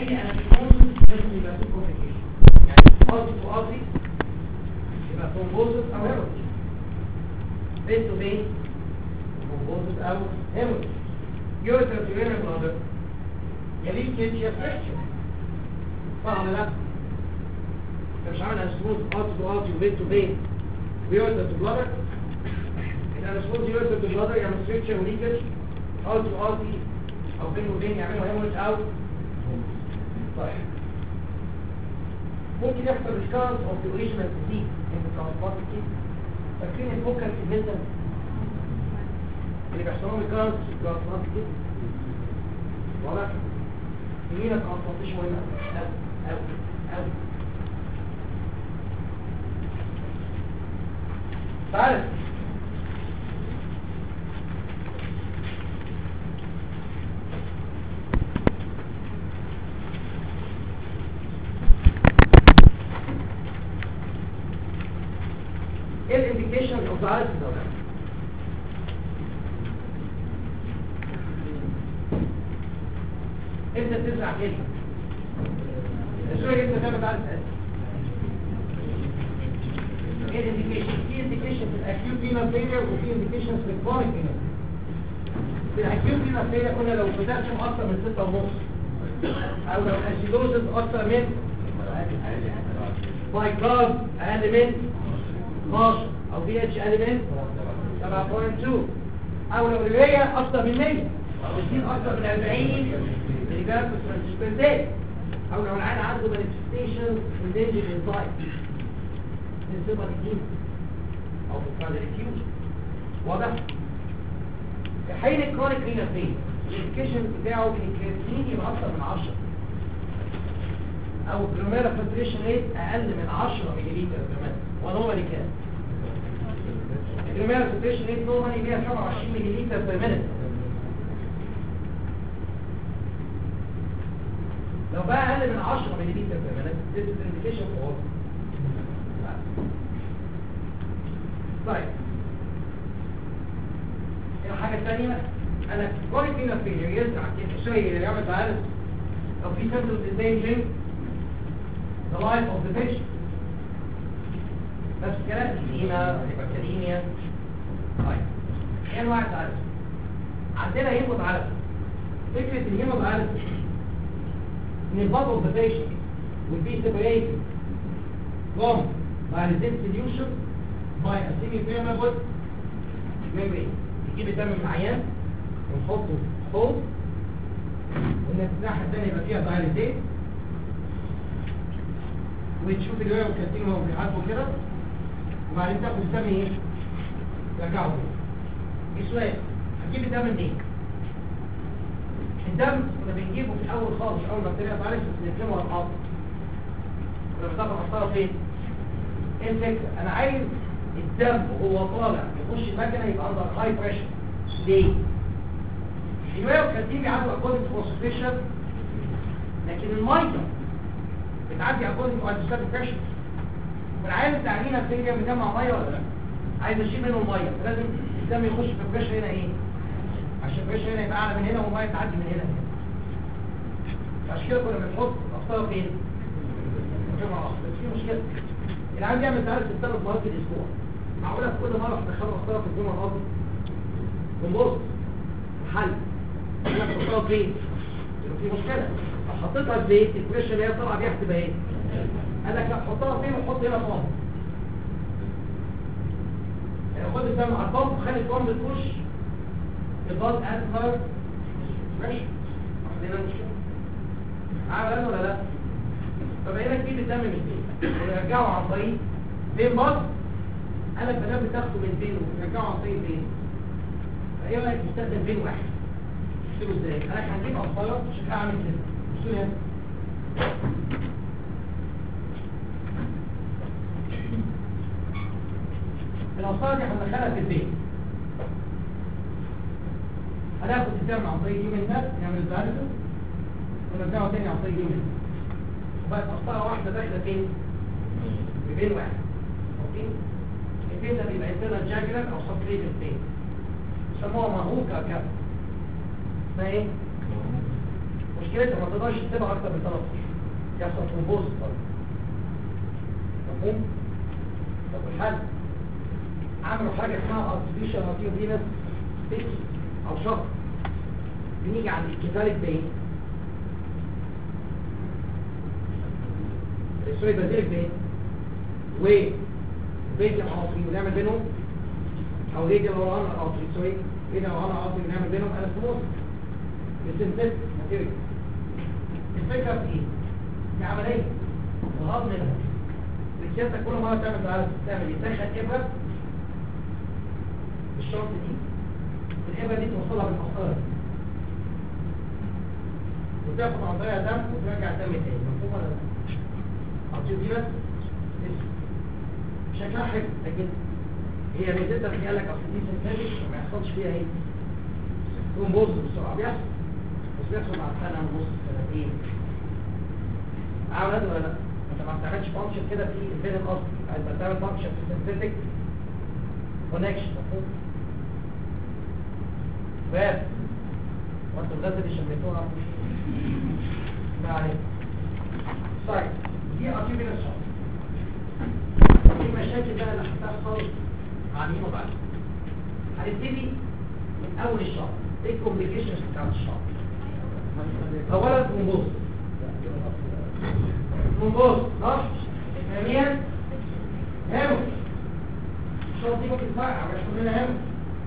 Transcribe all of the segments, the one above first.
انا في الكونسس لازم يبقى في كومبليكيشن يعني قاضي وقاضي يبقى ثرومبوزس او هيموريج بين تو بين ثرومبوزس او هيموريج يوريتر تو يورينال بلادر يا ليكج يا فريكشن صح ولا لا؟ انت مش عامل اسموز قاضي وقاضي وبين تو بين ويوريتر تو بلادر يبقى الاسموز يوريتر تو بلادر يعمل فريكشن وليكج قاضي وقاضي او بين وبين يعملوا هيموريج او طيب ممكن يحصل ريكارنس اوف ذا اوريجينال ديزيز ان ذا ترانسبورت كيس فاكرين الفوكال ايفنتس اللي بيحصل لهم ريكارنس في الترانسبورت كيس واضح يمينة ترانسبورتيشن مهمة أوي أوي أوي تعالى ايه الانديكيشن اوف ذا ده امتى تزرع كلمه السوري امتى تعمل على ايه الانديكيشن في انديكيشن في الاكيوت فينا فيلير وفي انديكيشن في الكرونيك فينا في الاكيوت فينا فيلير قلنا لو بوتاسيوم اكتر من 6 ونص او لو اسيدوزس اكتر من بايكارب اقل من 12 او بي اتش اقل من 7.2 او لو الرياء اكتر من 100 او الدين اكتر من 40 ملي جرام بير داي او لو العيان عنده مانيفستيشن من دينجر انزايم من صفه الدين او في الكارديكيوز واضح في حين الكرونيك رينا فين الانdication بتاعه الكرياتين يبقى اكتر من 10 او الجلوميرا فلتريشن ريت اقل من 10 ملي لتر كمان ونورمالي كام الجلوميرا فلتريشن ريت نورمالي 127 ملي لتر بير مينت لو بقى اقل من 10 ملي لتر بير مينت this is indication for طيب الحاجة الثانية أنا كوني فينا فيلير يزرع كده شوية اللي يعمل تعالى لو في symptoms endangering the life of the patient نفس الكلام إديمة هيباكتيريميا طيب ايه انواع التعالى عندنا هيموت على فكرة الهيموت على ان البطل of the patient will be separated from dialysis solution by a semi-permeable membrane تجيب الدم من العيان ونحطه في حوض والناحية الثانية يبقى فيها دايليزيت وتشوف الرواية والكاتين وهو بيحاسبه كده وبعدين تاخد الدم ايه؟ ترجعه تاني السؤال هتجيب الدم منين؟ الدم كنا بنجيبه في الأول خالص أول ما ابتدينا معلش بس نفهمه على الحاضر كنا بنتابع محطها فين؟ ايه الفكرة؟ أنا عايز الدم وهو طالع يخش المكنه يبقى اندر هاي بريشر ليه الروايه والكاتين بيعدوا اكوردنج تو كونسنتريشن لكن الميه بتعدي اكوردنج تو ادستاتيك بريشر والعيان التعليم بتيجي بيجمع ميه ولا لا عايز اشيل منه الميه فلازم الدم يخش في البريشر هنا ايه عشان البريشر هنا يبقى اعلى من هنا والميه تعدي من هنا عشان كده كنا بنحط اخطاء فين في في مشكله العيان بيعمل تعالى في ثلاث مرات في الاسبوع معقولة في كل مرة تدخلوا اختار في الجمعة الأرض ونبص حل أنا بحطها فين؟ يبقى في مشكلة لو حطيتها في بيت البريشر اللي هي طالعة بيها هتبقى ايه؟ قال لك لا حطها فين وحط هنا فاضي يعني خد الدم على البامب وخلي البامب تخش الباص أكثر بريشر عندنا مشكلة عامل ولا لا؟ فبقينا تجيب الدم من البيت ونرجعه عن طريق فين باص انا البنات بتاخده من بين وترجعه عن طريق بين فايه رايك نستخدم بين واحد تقولوا ازاي انا هجيب اطفال شكلها عامل كده بصوا هنا الاطفال دي هندخلها في البيت هناخد الدم عن طريق اليومين ده نعمل الدايليسيس ونرجعه تاني عن طريق اليومين وبقت قسطره واحده داخله فين؟ في بين واحد اوكي البين ده بيبقى انترنال جاكلر او سبريت البين يسموها مهوكا كده اسمها ايه؟ مشكلتها ما تقدرش تسيبها اكتر من 3 اشهر يحصل ترومبوز برضه مفهوم طب الحل عملوا حاجه اسمها ارتفيشال ارتيوفينس فيكس او شفط بنيجي عند الكفالك بين سوري بازيلك بين و بيت العاطري ونعمل بينهم او ريد الوران العاطري سوري ريد الوران العاطري ونعمل بينهم انستموس بسنتيت ماتيريال الفكره في ايه؟ في عمليه الهضم منها رجالتك كل مره تعمل تعالى تعمل ايه؟ تدخل ابره الشرط دي الابره دي توصلها بالمسطره وتاخد عن طريقها دم وترجع الدم تاني مفهوم ولا لا؟ عطيه دي بس شكلها حلو لكن هي ميزتها في قال لك اصل دي سنتاجك ما يحصلش فيها ايه؟ تقوم بوظ بسرعه بيحصل بس بيحصل مع سنه ونص سنتين عاوز ولا لا؟ انت ما بتعملش فانكشن كده في الفين الاصلي عايز تعمل فانكشن في السنتيتك كونكشن مفهوم؟ بس وانتوا الغاز اللي شميتوها ما عليك طيب دي ارتيفيال شوت في مشاكل بقى اللي هتحصل مع مين وبعد هنبتدي من اول الشهر ايه الكومبليكيشنز بتاعت الشهر اولا ترومبوز ترومبوز نقش اسلاميا هامو الشهر دي ممكن تفرقع مش كلنا هامو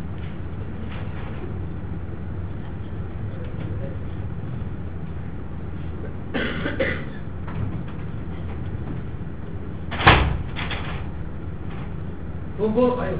ترومبوز ايوه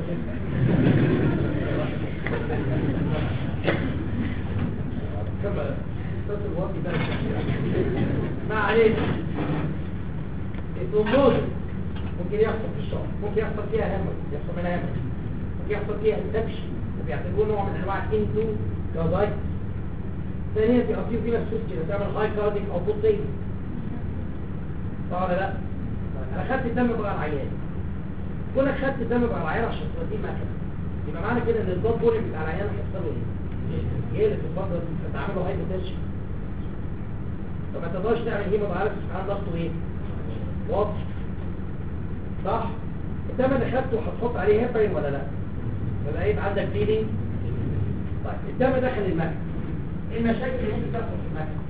كمل استاذ الوقت ده ما عليك الترومبوز ممكن يحصل في الشعر ممكن يحصل فيها همج يحصل منها همج ممكن يحصل فيها انفكشن وبيعتبروه نوع من انواع الانتو كاردايت ثانيا في اصيل فينا السوسكي تعمل هاي كارديك او بوتين صح ولا لا؟ انا خدت الدم بقى العيان كونك خدت الدم بقى العيان عشان توديه مكنه يبقى معنى كده ان البلاد بولينج بتاع العيان هيحصل له ايه؟ يقلب في الفتره دي فتعمله هاي بوتنشن فما تقدرش تعمل هيمو داياليسيس عن ضغطه ايه؟ واضح صح؟ الدم اللي خدته هتحط عليه هيبرين ولا لا؟ ولا يبقى عندك بليدنج؟ طيب الدم دخل المكنه ايه المشاكل اللي ممكن تحصل في المكنه؟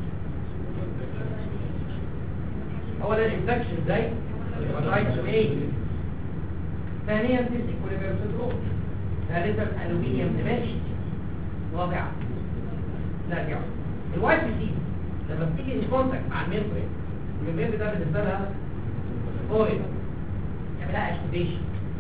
اولا الانفكشن ازاي؟ هيباتايتس ايه؟ ثانيا تيسيك كوليبير سندروم ثالثا الومنيوم دمشق رابعا نرجع الوايت سي لما بتيجي ان كونتاكت مع الميمبرين الميمبرين ده بالنسبه لها اويل يعملها اكتيفيشن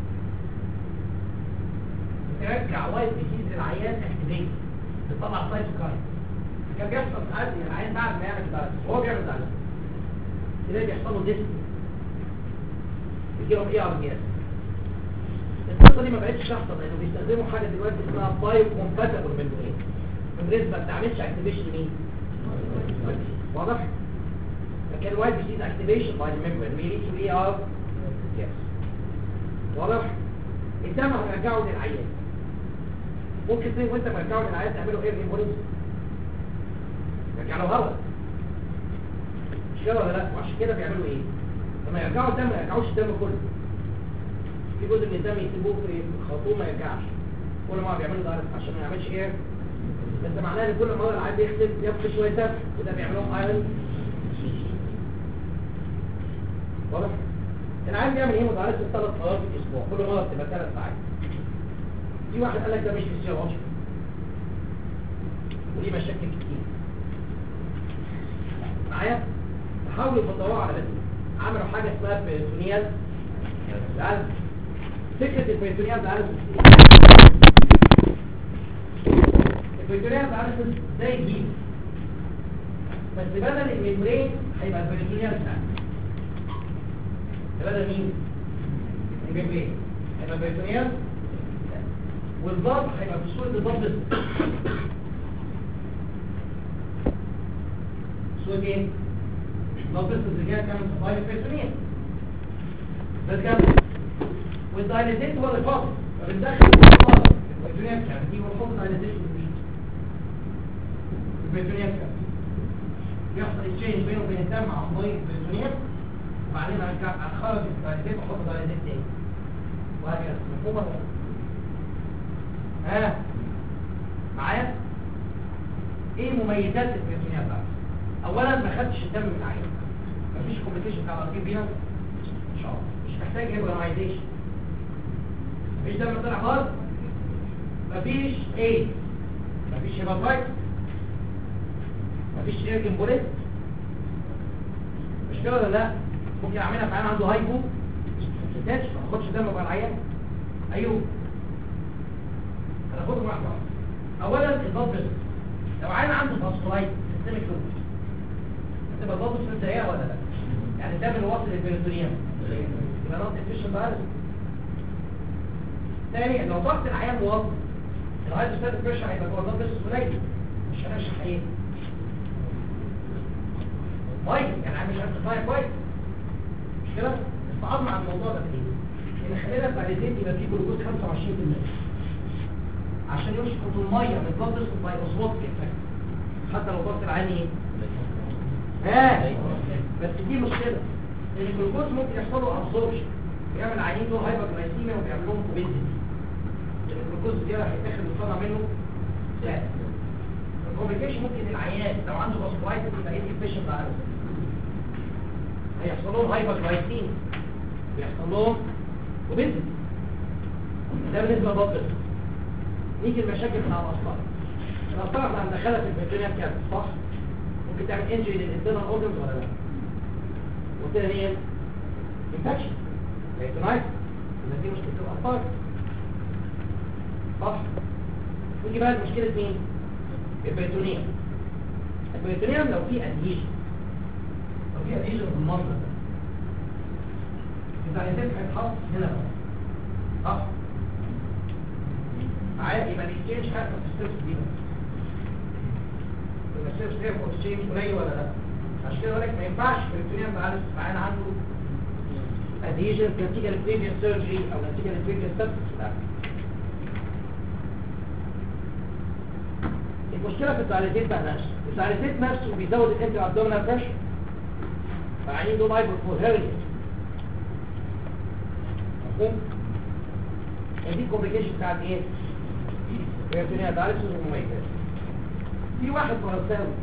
ترجع وايت ديزيز للعيان اكتيفيشن بتطلع سايتوكاين كان بيحصل ساعات ان العيان بعد ما يعمل دايلس وهو بيعمل دايلس تلاقي بيحصل له ديسك بيجيلهم اي ار بي اس القصه دي ما بقتش تحصل لانه بيستخدموا حاجه دلوقتي اسمها بايو كومباتبل ميمبرين ميمبرين ما بتعملش اكتيفيشن مين واضح لكن وايت ديزيز اكتيفيشن باي الميمبرين بيليد تو اي ار يس واضح الدم هترجعه للعيان ممكن تيجي وانت مرجعه للعيان تعمله ايه هيموليز رجع له هواء مش كده ولا لا وعشان كده بيعملوا ايه لما يرجعوا الدم ما يرجعوش الدم كله في جزء من الدم يسيبوه في الخرطوم ما يرجعش كل ما بيعملوا ده عشان ما يعملش ايه بس معناه ان كل مره العيان بيغسل يفقد شويه دم وده بيعملهم ايرون واضح العيان بيعمل ايه متعرف ثلاث مرات في الاسبوع كل مره بتبقى ثلاث ساعات في واحد قال لك ده مش فيسيولوجي وليه مشاكل كتير معايا تحاولوا تدوروا على بدل عملوا حاجه اسمها بيرتونيال العالم فكره البيرتونيال العالم البيرتونيال العالم زي الجيل بس بدل الميمبرين هيبقى البيرتونيال بتاعنا بدل مين؟ الميمبرين هيبقى البيرتونيال والضغط هيبقى في صورة الضغط صورة ايه؟ ضغط الزجاج كان سبلاي البيرتونيال بس كمل والدايليتيت هو اللي فاضل فبندخل الضغط البيرتونيال كان دي ونحط دايليتيت البيرتونيال كان بيحصل اكسشينج بينه وبين الدم عن طريق البريتونيوم وبعدين ارجع اخرج الدايليتيت واحط دايليتيت تاني وهكذا مفهوم ولا لا؟ ها معايا ايه مميزات البريتونيوم بقى اولا ما خدتش الدم من العين مفيش كومبليكيشن بتاع الارتين بينا ان شاء الله مش محتاج هيبرمايزيشن مفيش دم طلع خالص مفيش ايه مفيش هيباتايتس مفيش ايرجن بوليت مش كده ولا لا ممكن اعملها في عيان عنده هايبو تاتش ما اخدش دم بقى العيان ايوه انا اخدهم واحده واحده اولا البلد لو عيان عنده فاسكولايت سيستميك لوبس هتبقى البلد بريشر ولا لا يعني الدم اللي واصل للبريتونيوم يبقى نوت افيشن بقى ثانيا لو ضغط العيان واطي الهايدروستاتيك بريشر هيبقى جوه البلد بريشر قليل مش هنشرح ايه كويس يعني عامل ارتفاع كويس مش كده بس عظم على الموضوع ده ايه ان خلينا الفاليدين يبقى فيه جلوكوز 25% عشان يشفط الميه من البلد باي اوزموتيك افكت حتى لو ضغط العين ايه ها بس دي مشكله ان الجلوكوز ممكن يحصل له ابسوربشن ويعمل عينين دول هايبرجلايسيميا وبيعمل لهم اوبيزيتي لان الجلوكوز زياده هيتاخد ويصنع منه لا الكومبليكيشن ممكن العيان لو عنده فاسكولايتس يبقى ايه الفيشن بقى هيحصل لهم هايبرجلايسيميا بيحصل لهم اوبيزيتي ده بالنسبه للبطل نيجي المشاكل بتاع الاطفال الاطفال احنا هندخلها في الفيترينال كامل صح ممكن تعمل انجري للانترنال اورجنز ولا لا قلت لها ايه انفكشن هيتنايت يبقى دي مشكله الاطفال صح نيجي بقى لمشكله مين البريتونيوم البريتونيوم لو في ادهيشن لو في ادهيشن في المنظر ده الزعيمات هيتحط هنا بقى صح معايا يبقى الاكسشينج هيحصل في السيرفس دي بس يبقى السيرفس دي اكسشينج قليل ولا لا عشان كده بقول لك ما ينفعش البريتونيوم معاه معانا عنده ادهيشن نتيجه للبريفيوس سيرجري او نتيجه للبريفيوس سبستنس لا المشكله في التعريفات بتاع نفسه التعريفات نفسه بيزود الانتر ابدومينال بريشر فعينين دول هايبر كوهيرنت مفهوم دي الكومبليكيشن بتاعت ايه بيرتونيا دايلسيس ومميزات في واحد فرنساوي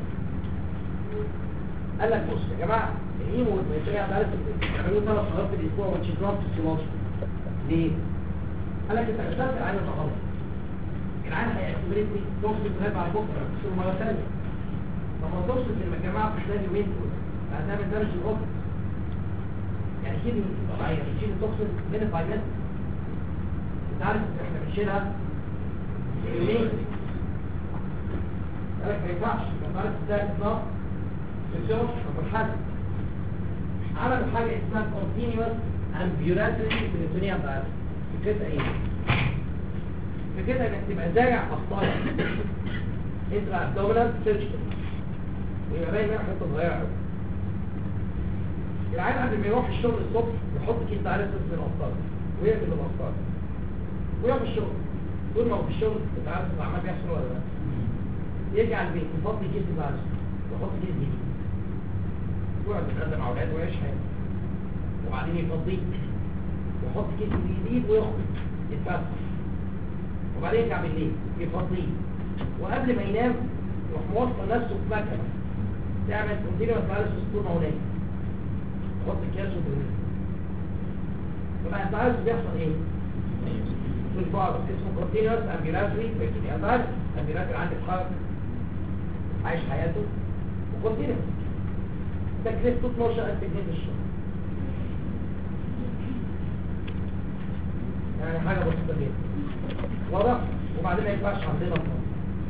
قال لك بص يا جماعه الهيمو والبيرتونيا دايلسيس بيعملوا ثلاث مرات في الاسبوع وتش نوت فيسيولوجي ليه؟ قال لك انت غسلت العين خلاص العين هيأكتبريت لي توكسيك غير بعد بكره تصير مره ثانيه لما توصل للجماعه في خلال يومين دول هتعمل دمج الغدة يعني كده طبيعيه بتشيل التوكسين من الفاينات انت عارف احنا بنشيلها في يومين قالك ما ينفعش انت عارف ازاي اطلاق فيسيولوجي طب الحل عملوا حاجه اسمها continuous ambulatory peritoneal dialysis فكرتها ايه؟ فكرتها انك تبقى زارع قسطايه انترا ابدومينال سيرجيكال ويبقى باين منها حته صغيره قوي العيال قبل ما يروح الشغل الصبح يحط كيس دايلسيس في القسطره ويقفل القسطره ويقف الشغل طول ما هو في الشغل الدايلسيس العمال بيحصل ولا لا يرجع البيت يفضي كيس الدايلسيس ويحط كيس جديد ويقعد يتغدى مع اولاده ويعيش حياته وبعدين يفضيه يحط كيس جديد ويخرج يتفسح وبعدين يرجع بالليل يفضيه وقبل ما ينام يروح موصل نفسه في مكنه تعمل كونتينوس دايلسيس طول ما هو نايم تحط الكاس وترميه طبعا انت عارف بيحصل ايه في البعض اسمه كونتينوس امبيلاتري بيرتونيا دايلسيس امبيلاتري عندي حرب عايش حياته وكونتينوس تكلفته 12000 جنيه في الشهر يعني حاجه بسيطه جدا واضح وبعدين ما ينفعش عندنا النظام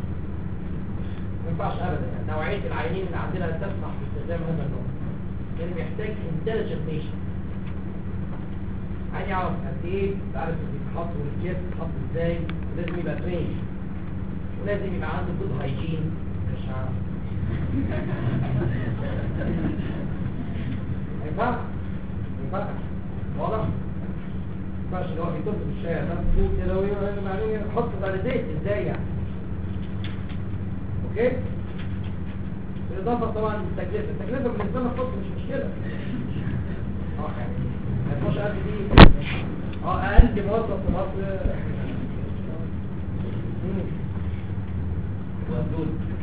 ما ينفعش ابدا يعني نوعيه العينين اللي عندنا لا تسمح باستخدام هذا النوع لان بيحتاج انتليجنت بيشنت عايز يعرف قد ايه تعرف بيتحط والكيس بيتحط ازاي ولازم يبقى ترين ولازم يبقى عنده جود هايجين مش عارف ما ينفعش ما ينفعش واضح ما ينفعش اللي هو بيطب في الشارع ده فوق كده وبعدين يحط فاليديت ازاي يعني اوكي بالاضافه طبعا للتكلفه التكلفه بالنسبه لنا خالص مش مشكله اه يعني ما تبقاش قد دي اه اقل موظف في مصر مم. ودول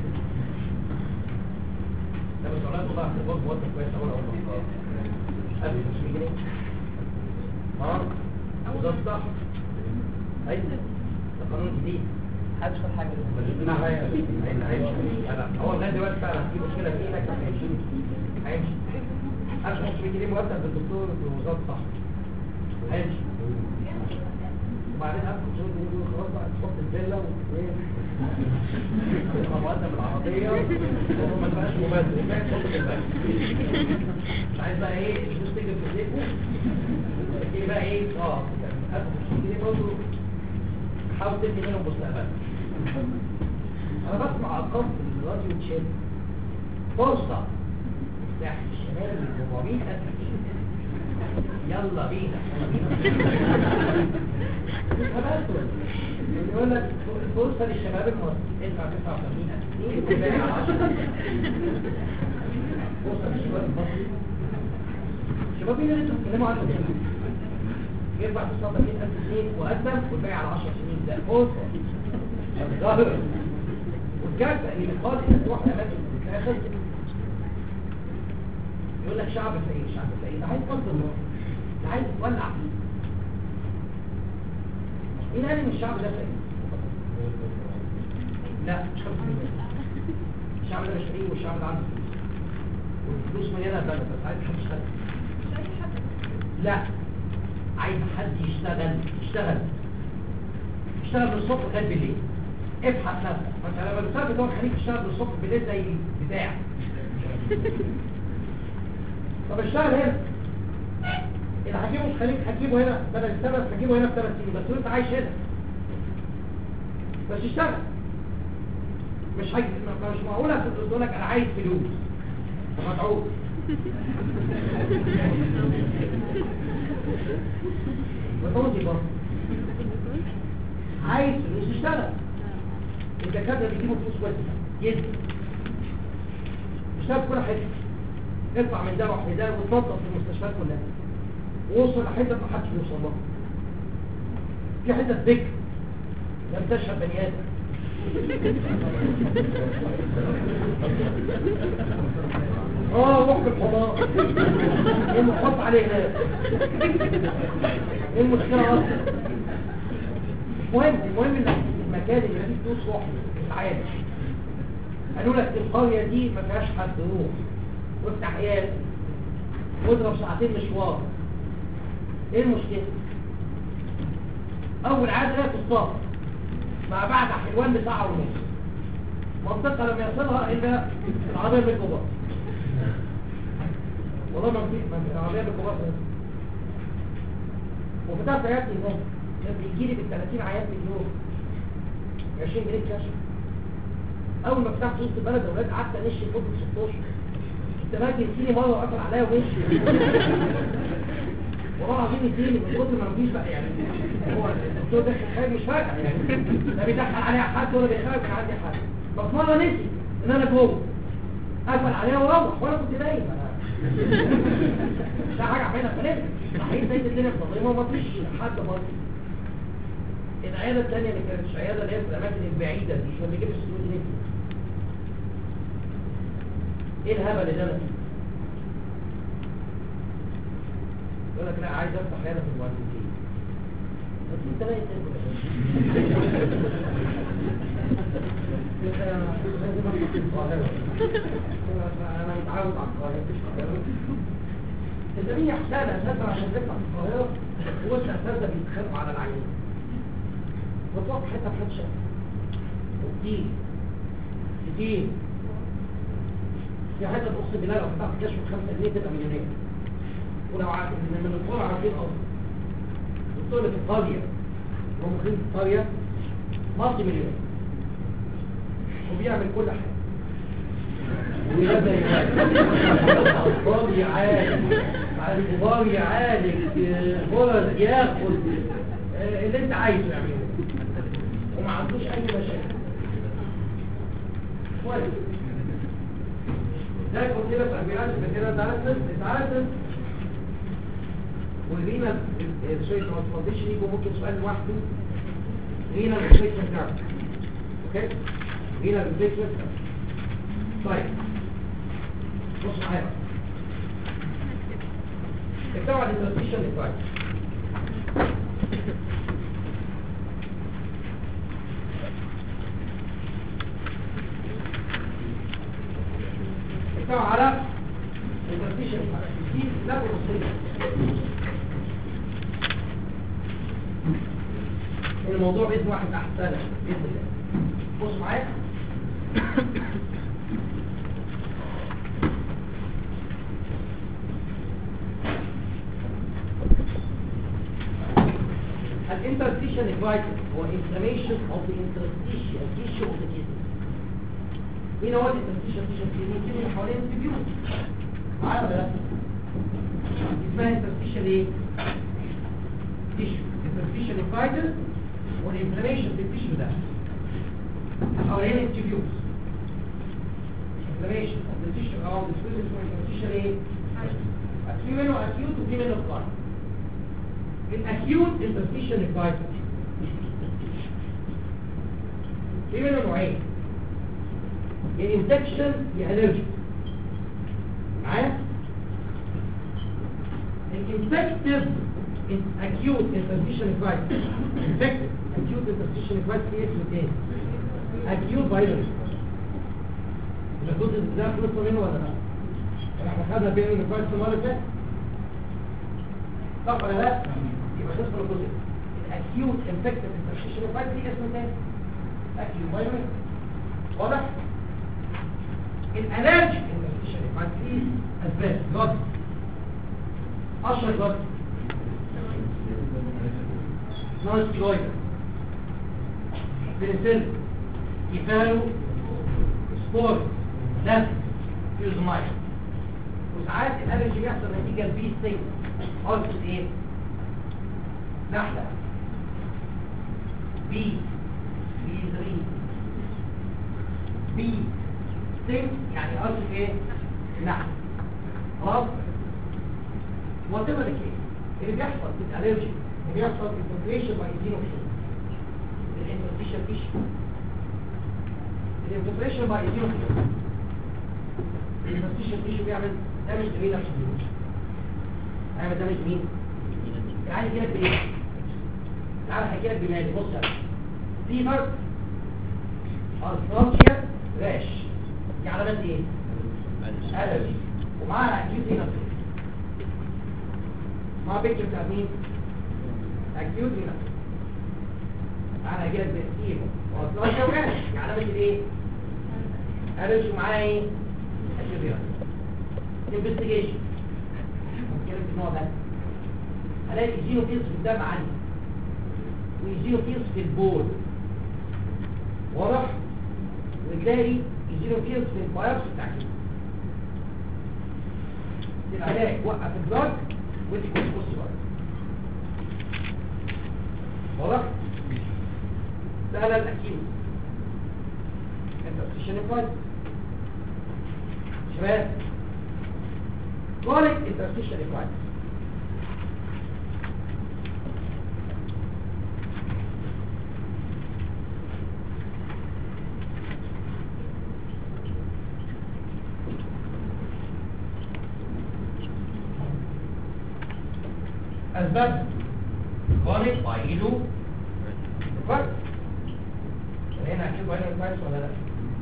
ده بس والله والله اعتبار موظف كويس اول اول مره 1500 جنيه اه وده الصح ايوه ده قانون جديد محدش خد حاجه لا هي- هي- هيمشي لا هو لغايه دلوقتي فعلا في مشكله فيه لكن هيمشي هيمشي 1500 جنيه مرتب للدكتور في وزاره الصحه هيمشي وبعدين 1500 جنيه دول خلاص بقى تحط الفيلا وايه تبقى مقدم العربيه وما تبقاش مبادئ يبقى تحط في البنك مش عايز بقى ايه الفلوس تيجي في ايديكم تيجي بقى ايه اه 1500 جنيه برضه حاول تبني منهم مستقبلك انا بسمع ارقام في الراديو تشيل فرصه الساحل الشمالي 400 الف يلا بينا تبادل يقول لك فرصه للشباب المصري ادفع 89000 جنيه وباقي على 10 فرصه للشباب المصري الشباب اللي انتوا بتتكلموا عنه ده يرفع 89000 جنيه وقدم والباقي على 10 سنين ده فرصه الظاهر والكارثه اللي بتقال انك تروح الاماكن في الاخر يقول لك شعب فقير شعب فقير ده عايز قصد النار ده عايز يولع فيه مين قال ان الشعب ده فقير لا مش 5% الشعب ده مش فقير والشعب ده عنده فلوس والفلوس مليانه بلد بس عايز حد يشتغل لا عايز حد يشتغل يشتغل يشتغل من الصبح لغايه بالليل ابحث نفسك فانت لما بتسافر بتوع الخليج تشتغل من الصبح بالليل زي بتاع طب اشتغل هنا اللي هتجيبه في الخليج هتجيبه هنا بدل السنه هتجيبه هنا في ثلاث سنين بس انت عايش هنا بس اشتغل مش هيجي مش معقوله تقول لك انا عايز فلوس مدعوك بتوضي برضه عايز فلوس يشتغل الدكاتره بيجيبوا فلوس كويسه جدا يشتغل في كل حته ارفع من ده روح لده وتنظف في المستشفيات كلها ووصل لحته ما حدش بيوصل لها في حته ذكر لم تشهد بني ادم اه روح بالحمار ايه اللي حط عليه هناك ايه المشكله اصلا المهم المهم انك المكان اللي فيه فلوس روح تعالى قالوا لك القريه دي ما فيهاش حد روح وافتح عيال واضرب ساعتين مشوار ايه المشكله اول عاده لا تصاب مع بعد حلوان بساعه ونص منطقه لم يصلها الا العربيه بالكبار والله ما في ما في العربيه بالكبار وفتحت عيادتي هناك كان بيجي لي بال 30 عيان في اليوم 20 جنيه كاش اول ما فتحت وسط البلد يا اولاد قعدت انش لمده 6 اشهر كنت باجي يجيني مره وقفل عليا ومشي والله العظيم يديني من كتر ما مفيش بقى يعني هو الدكتور ده خارج مش فاكر يعني لا بيدخل عليها حد ولا بيخرج من عندي حد بس مره نسي ان انا جوه قفل عليها وروح وانا كنت نايم انا مش حاجه اعملها فلازم صحيح زي الدنيا مظلمه ومفيش حد برضه العياده الثانيه اللي كانت عياده اللي هي في الاماكن البعيده دي مش اللي بيجيب السلوك دي ايه الهبل اللي انا فيه يقول لك لا عايز افتح عياده في المهندسين بس انت لا انا متعود على القاهره مفيش قاهره الزميل يحتاج اساسا عشان تفتح في القاهره هو الاساتذه بيتخانقوا على العيان وتقف حته في حته وكتير كتير في حته اقسم بالله لو فتحت كشف ب 5 جنيه تبقى مليونير ولو عارف ان من القرى عارفين اصلا الدكتور اللي في القريه هو مقيم في القريه مالتي مليونير وبيعمل كل حاجه ويبدا الاطفال يعالج مع الكبار يعالج فرص ياخد آه، اللي انت عايزه يعمله وما عندوش اي مشاكل كويس ده كنت كده في أبيعات كده دايلسيس دايلسيس والرينا سوري ترانسبلانتيشن يجوا ممكن سؤال لوحده رينا ريفليكشن كارد اوكي رينا ريفليكشن كارد طيب بص معايا بقى. اكتبوا على الترانسبلانتيشن كويس اكتبوا على الترانسبلانتيشن دي لا بصير الموضوع بإذن واحد أحسن بإذن الله بص معايا الانترستيشن فايتال هو inflammation of the interstitial tissue of the kidney مين هو الانترستيشن tissue في الكدني اللي حوالين التبيوت معايا ولا لا اسمها انترستيشن ايه tissue interstitial فايتال والانفلاميشن في التيشو ده حوالين التيبيوز انفلاميشن اوف ذا تيشو او ذا انفلاميشن ايه في منه اكيوت وفي منه كرونيك الاكيوت انفلاميشن فايتال في منه نوعين يا انفكشن يا الرجي معايا الانفكتيف acute interstitial crisis infected acute interstitial crisis ايه اسمه تاني acute virus يبقى الجزء ده خلصنا منه ولا لا احنا خدنا بين الكويس المره اللي فاتت صح ولا لا يبقى خلصنا الجزء الاكيوت infected interstitial crisis ايه اسمه تاني acute virus واضح الالرجيك interstitial crisis ايه اسباب جد اشهر جد نون ستيرويد بنسل كيفالو سبور نفس فيوزمايد وساعات الالرجي بيحصل نتيجه البي سي اقصد ايه نحله بي بي 3 بي سي يعني اقصد ايه نحله خلاص وات ايفر اللي بيحصل في الالرجي بيحصل infiltration by eosinophils الانفلتريشن tissue الانفلتريشن by eosinophils الانفلتريشن tissue بيعمل دامج لمين نفسه هيعمل دامج مين؟ تعالى احكي لك بايه؟ تعالى احكي لك بمالي بص يا فيفر ارثرالجيا راش دي علامات ايه؟ الرجي ومعاها اكيوت اينوفيل مع بيكتشر بتاع مين؟ اكيوت هنا انا هجيلك باسيبه واصلا شوكات علامة الايه ارش معايا ايه اكيوت هنا انفستيجيشن هجيلك النوع ده هلاقي جينوفيلز في الدم عندي وجينوفيلز في البول واضح وتلاقي الجينوفيلز في البايوبسي بتاع كده العلاج وقف البلاد ودي كويس بص بقى واضح؟ ده لا الأكيد انت بتشيني كويس شباب كولك انت بتشيني كويس أسباب كولك بايلو كويس هنا اكيد بايلو كويس ولا لا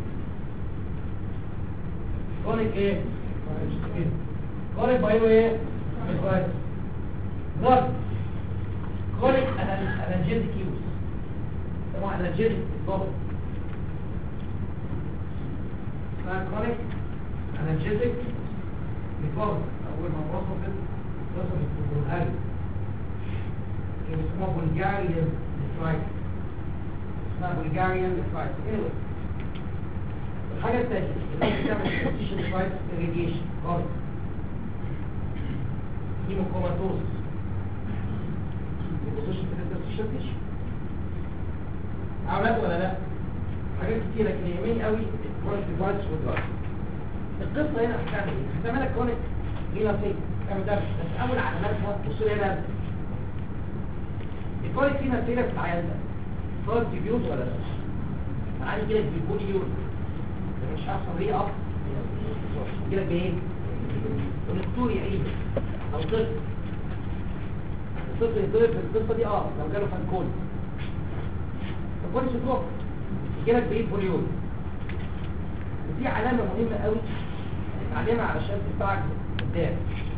كولك ايه كولك بايلو ايه مش كويس ضرب كولك انرجيتك يوز طبعا انرجيتك ضغط اسمها كولك انرجيتك بضغط اول ما وصفت وصفت بالقلب اسمها بلغاريان نفرايت اسمها بلغاريان نفرايت anyway الحاجة الثانية اللي هي بتعمل تنسيشن نفرايت راديشن غلط هيموكوماتوز بيبصوش في التنسيشن تيشن عملت ولا لا؟ حاجات كتيرة كده يمين قوي الكرونيك ديفايس والدراج القصه هنا هتعمل ايه؟ هتعمل لك كرونيك هنا فين؟ تعمل ده بس اول علاماتها بص لي هنا الكرونيك هنا فين في العيان ده؟ صار تبيوت ولا لا؟ انا عندي كده بيقول يورو ده مش هيحصل ليه اب كده بايه؟ والدكتور يعيد او طفل الطفل يتضرب في القصه دي اه لو جاله فانكول فانكول ستروك يجيلك بايه بوليول ودي علامه مهمه قوي هتتعلمها علشان تدفعك قدام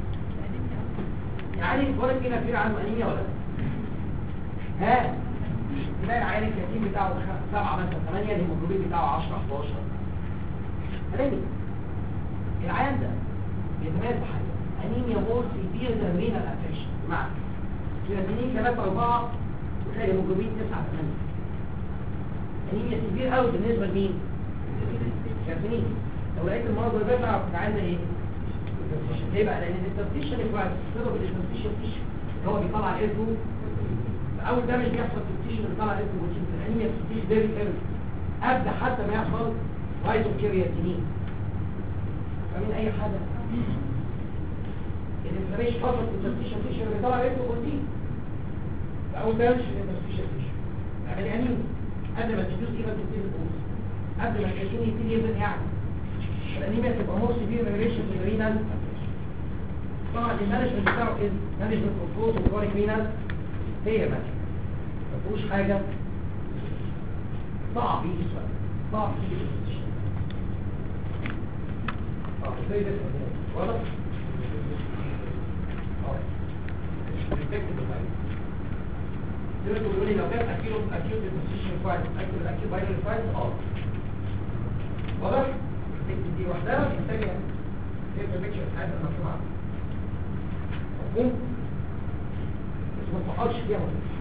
يعني الولد كده كبير عنده انيميا ولا لا؟ ها تلاقي العيال الكتيم بتاعه خ- سبعة مثلا ثمانية الهيموجلوبين بتاعه 10 11 انيميا العيان ده بيتميز بحاجة انيميا مور سيفير ذان رينال افكشن بمعنى كرياتينين 3 4 وتلاقي الهيموجلوبين 9 8 انيميا سيفير قوي بالنسبة لمين؟ كرياتينين لو لقيت المرض ده بقى العيان ده ايه؟ ليه بقى؟ لان الانترستيشن كويس سبب الانترستيشن تيشن اللي هو بيطلع ايرتو اول دامج بيحصل في التيشن اللي بيطلع ايرتو بروتين في الانيميا بتديش فيري ايرلي ابدا حتى ما يحصل رايزوكرياتينين فاهمين اي حاجه الانفلاميشن حصل في الانترستيشن تيشن اللي بيطلع ايرتو بروتين اول دامج في الانترستيشن تيشن يعني انيميا قبل ما تدوس ايفا تبتدي تبوظ قبل ما الكرياتين يبتدي يبدا يعني الانيميا تبقى مور سيفير ميجريشن في الرينال طبعا المانجمنت بتاعه ايه مانجمنت كنترول وكرونيك رينال هي مانجمنت ما فيهوش حاجه صعب يجي سؤال صعب يجي سؤال اه زي ده واضح اه دلوقتي بيقول لي لو كان اكيوت اكيوت ديبوزيشن فايل اكتب الاكيوت باينري فايل اه واضح دي وحدها محتاجه ايه بيكتشر حاجه مفهومه مفهوم بس ما تفقرش فيها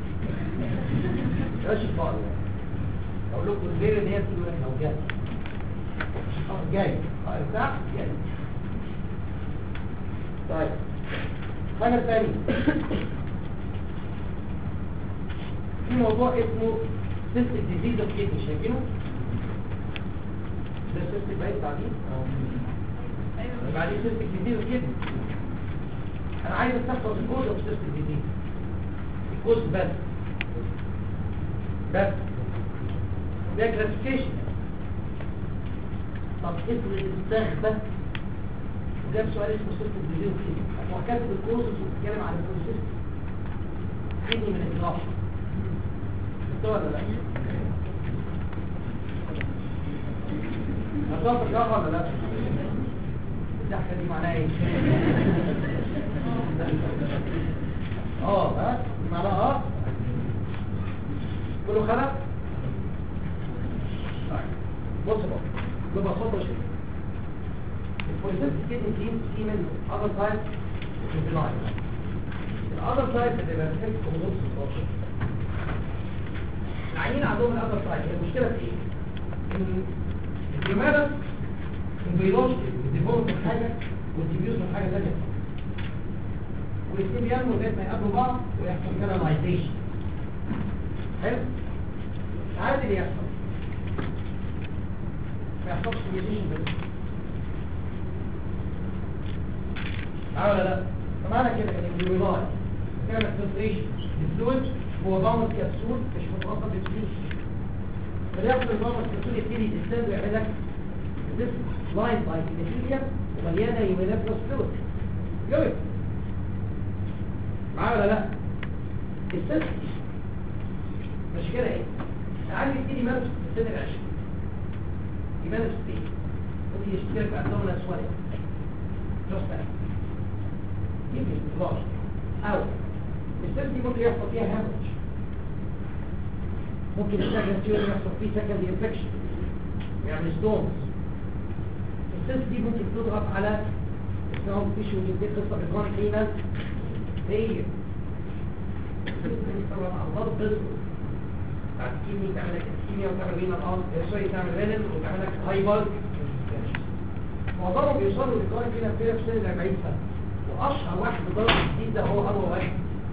بلاش الفقر يعني اقول لكم الغير ان هي بتقول لك لو جاي اه جاي اه ارتاح جاي طيب حاجه ثانيه في موضوع اسمه سيستم ديزيز اوف كيدني شايفينه ده سيستم بعيد بعدين بعدين سيستم ديزيز اوف كيدني انا عايز استخدم الكود اوف سيستم ديزيز الكود بس بس ده كلاسيفيكيشن طب افرض استخبى وجاب سؤال اسمه سيستم ديزيز اوف كيدني هو كاتب الكورسز وبيتكلم عن البروسيس كيدني من الاضافه ولا لا هتوافق الجواب ولا لا الضحكه دي معناها ايه اه ها معناها اه كله خلق بص بقى ببساطه شديده البروسيس كيدني كلين في منه اذر سايد وفي اللاين الاذر سايد بتبقى بتحس بخصوص 16 العينين عندهم الأثر سايد المشكلة في ايه؟ ان الجمالة البيولوجي الديفولت من حاجة والتبيوز من حاجة ثانية والاثنين بينموا لغاية ما يقابلوا بعض ويحصل كاناليزيشن حلو؟ عادي اللي يحصل ما يحصلش كوميونيكيشن بس معايا ولا لا؟ فمعنى كده ان البيولوجي تعمل فلتريشن للفلويد هو ضامن كبسول مش متوقف بفلوس فليأخذ الضامن كبسول يبتدي تستند ويعمل لك this line by epithelium ومليانة يومينافلوس فلويد جوي معايا ولا لا؟ السيست مش كده ايه؟ العالم يبتدي يمارس في السن العشرين يمارس في ايه؟ ممكن يشترك في عندهم اسوالي جوست ده يمكن بلاش او السيل دي ممكن يحصل فيها هامج ممكن السكند تيوري يحصل فيه سكند انفكشن ويعمل ستونز السيل دي ممكن تضغط على اسمهم تيشو دي قصه بالكونيك رينال هي طبعا امراض بيض بعد كيمي تعمل لك كيميا وتعمل رينال اه سوري تعمل رينال وتعمل لك هايبر معظمهم بيوصلوا للكونيك رينال فيها في سن 40 سنه واشهر واحد بضرب الجديد ده هو اول واحد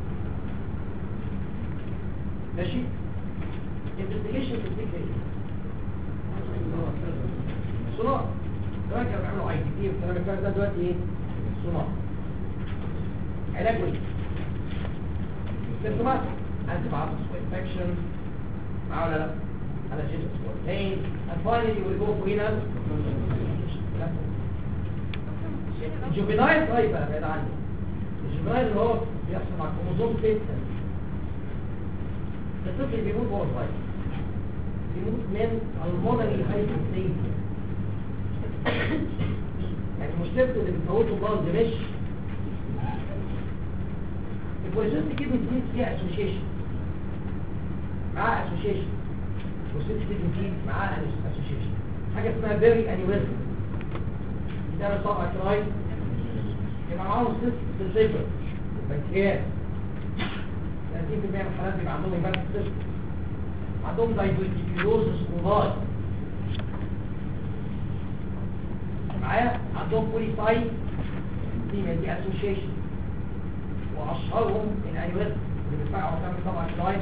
ماشي investigation في الفكرة ايه؟ صناعة زمان كانوا بيعملوا اي تي تي والكلام الكلام ده دلوقتي ايه سونار علاجه ايه سيمتومات انتي بايوتكس وانفكشن معاه ولا لا على جينس بروتين and finally we go for renal الجوفينايل طيب بقى بعيد عني الجوفينايل اللي هو بيحصل مع الكروموزوم 6 الطفل بيموت وهو صغير بيموت من المونري هايبوثيزيا يعني مشكلته اللي بتموته باظ مش البوليسيست كيدني ديزيز فيها اسوشيشن معاه اسوشيشن بوليسيست كيدني ديزيز معاه اسوشيشن حاجه اسمها بيري انيوريزم ده طبعا كرايم يبقى معاهم سيست في الليفر البنكرياس 30% من الحالات بيبقى عندهم هيبات سيست عندهم دايبيتيكيوزس كولاي معايا عندهم بوليسايت دي من دي اسوشيشن واشهرهم الانيوريزم اللي بيدفعوا تعمل طبعا كرايم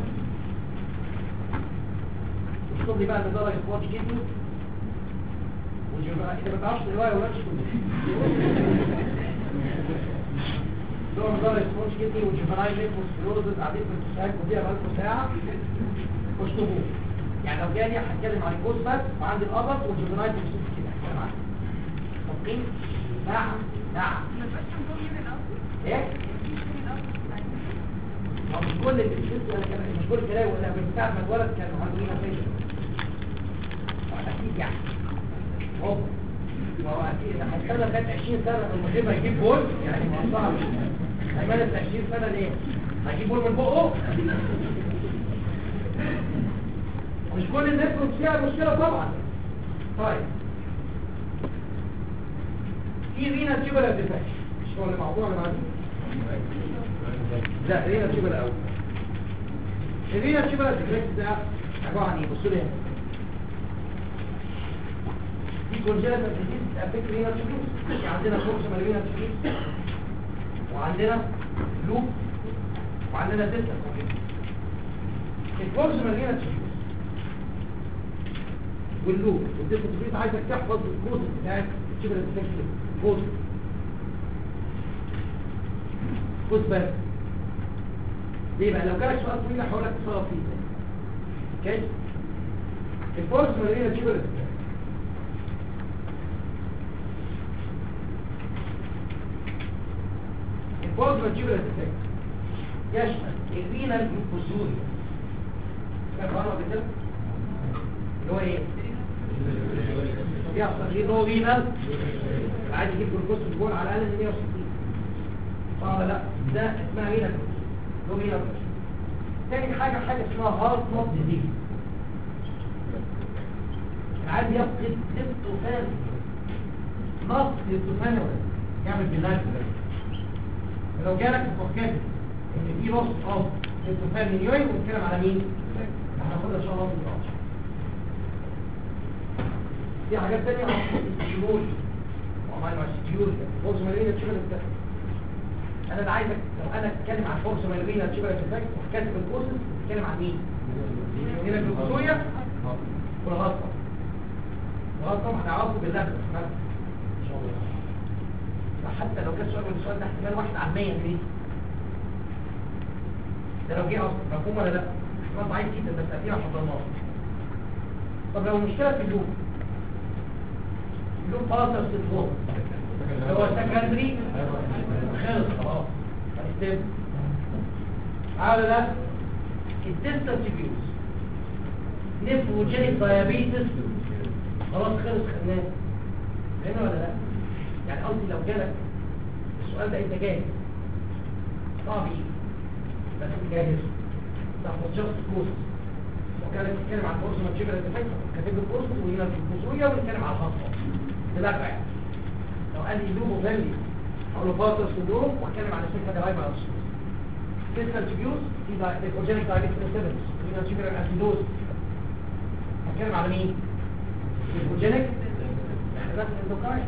وشوف لي بقى لدرجه واتش كيدني والجماعة إذا ما تعرفش الرواية ولا تشكل دور مدار سبونج كدني والجماعي ليكوس فلوريدز قاعدين في التساعد وفيها بقالكم ساعة واشتبوه يعني لو جالي هتكلم عن الكوز بس وعندي الأبط والجماعي بيمسك كده هتكلم عنه ممكن نعم نعم ايه؟ ما مش كل اللي بيشتغل انا كمان مش كل كلام ولا من ساعة ما اتولد كانوا عندهم فيشن اكيد يعني هو ما هو اكيد هيستنى لغايه 20 سنه من المدرب هيجيب جول يعني ما صعب هيمارس 20 سنه ليه؟ هيجيب جول من بقه مش كل الناس كنت فيها مشكله طبعا طيب في رينا تيوبر ديفكت مش هو اللي موضوع اللي بعديه لا رينا تيوبر الاول الرينا تيوبر ديفكت ده عباره عن ايه بصوا لي هنا في كونجنتال ديزيز افكت رينال تيوبس في عندنا فورس رينال تيوبس وعندنا لوب وعندنا دلتا الفورس رينال تيوبس واللوب والدلتا تيوبس عايزك تحفظ الكوز بتاعت التيوبر افكت كوز كوز بس ليه بقى لو جالك سؤال طويل هقول لك تصرف فيه ازاي اوكي الفورس رينال تيوبس الفوز ماتيوريال ديفكت يشمل الرينال انفوزوري كيف قالوا قبل كده اللي هو ايه بيحصل ايه نو رينال عايز يجيب جلوكوز في الجول على الاقل 160 صح ولا لا ده اسمها رينال نو رينال تاني حاجه حاجه اسمها هارت نوت ديزيز العيال بيفقد التوفان نقص التوفان يعمل بالله لو جالك مفكر ان في نص اه التوفان من يوم ونتكلم على مين هناخدها ان شاء الله في الوقت في حاجات تانية السيول وعمال مع السيول فورس مالينا تشغل التفك انا اللي عايزك لو انا اتكلم عن فورس مالينا تشغل التفك وحكايه الكورسز اتكلم عن مين هنا الجلوكوزويا والغلطه الغلطه هتعرفوا بالله ان شاء الله حتى لو كان سؤال من السؤال ده احتمال واحد على 100 ليه ده لو جه اصلا مفهوم ولا لا احتمال ضعيف جدا بس اكيد حضرناه طب لو المشكله في اللوب اللوب فاصل سيندروم اللي هو سكندري خلص خلاص هنستم تعالوا ده الديستال تيبيوز نيفروجينيك دايابيتس خلاص خلص خدناه هنا ولا لا يعني قصدي لو جالك السؤال ده انت جاهز صعب ايه بس انت جاهز تاخد جاست كورس وكان بتتكلم عن كورس ما تشيبر الدفاع كاتب الكورس وهنا في الكورسويه ونتكلم على الخاصه تدافع يعني لو قال لي لوبو فالي اقول له فاتر سندروم واتكلم عن السيكا درايف على الصوت فيسكال تبيوز في الاورجينيك دايبيتس انسيبنس هنا تشيبر الاسيدوز هتكلم على مين؟ الاورجينيك يعني بس الاندوكاين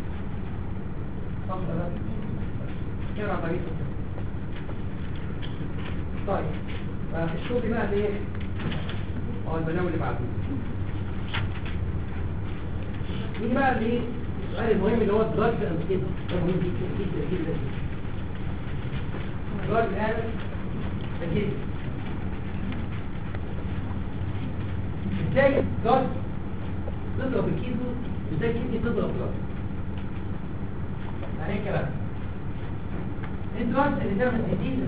كده عن طريق طيب الشوط بقى اللي ايه اه البلاوي اللي بعده نيجي بقى لايه السؤال المهم اللي هو الدراج اند كده ده مهم جدا جدا جدا الدراج اند كده ازاي الدراج تضرب الكيدو وازاي الكيدو تضرب الدراج يعني ايه الكلام الدراج اللي تعمل جديد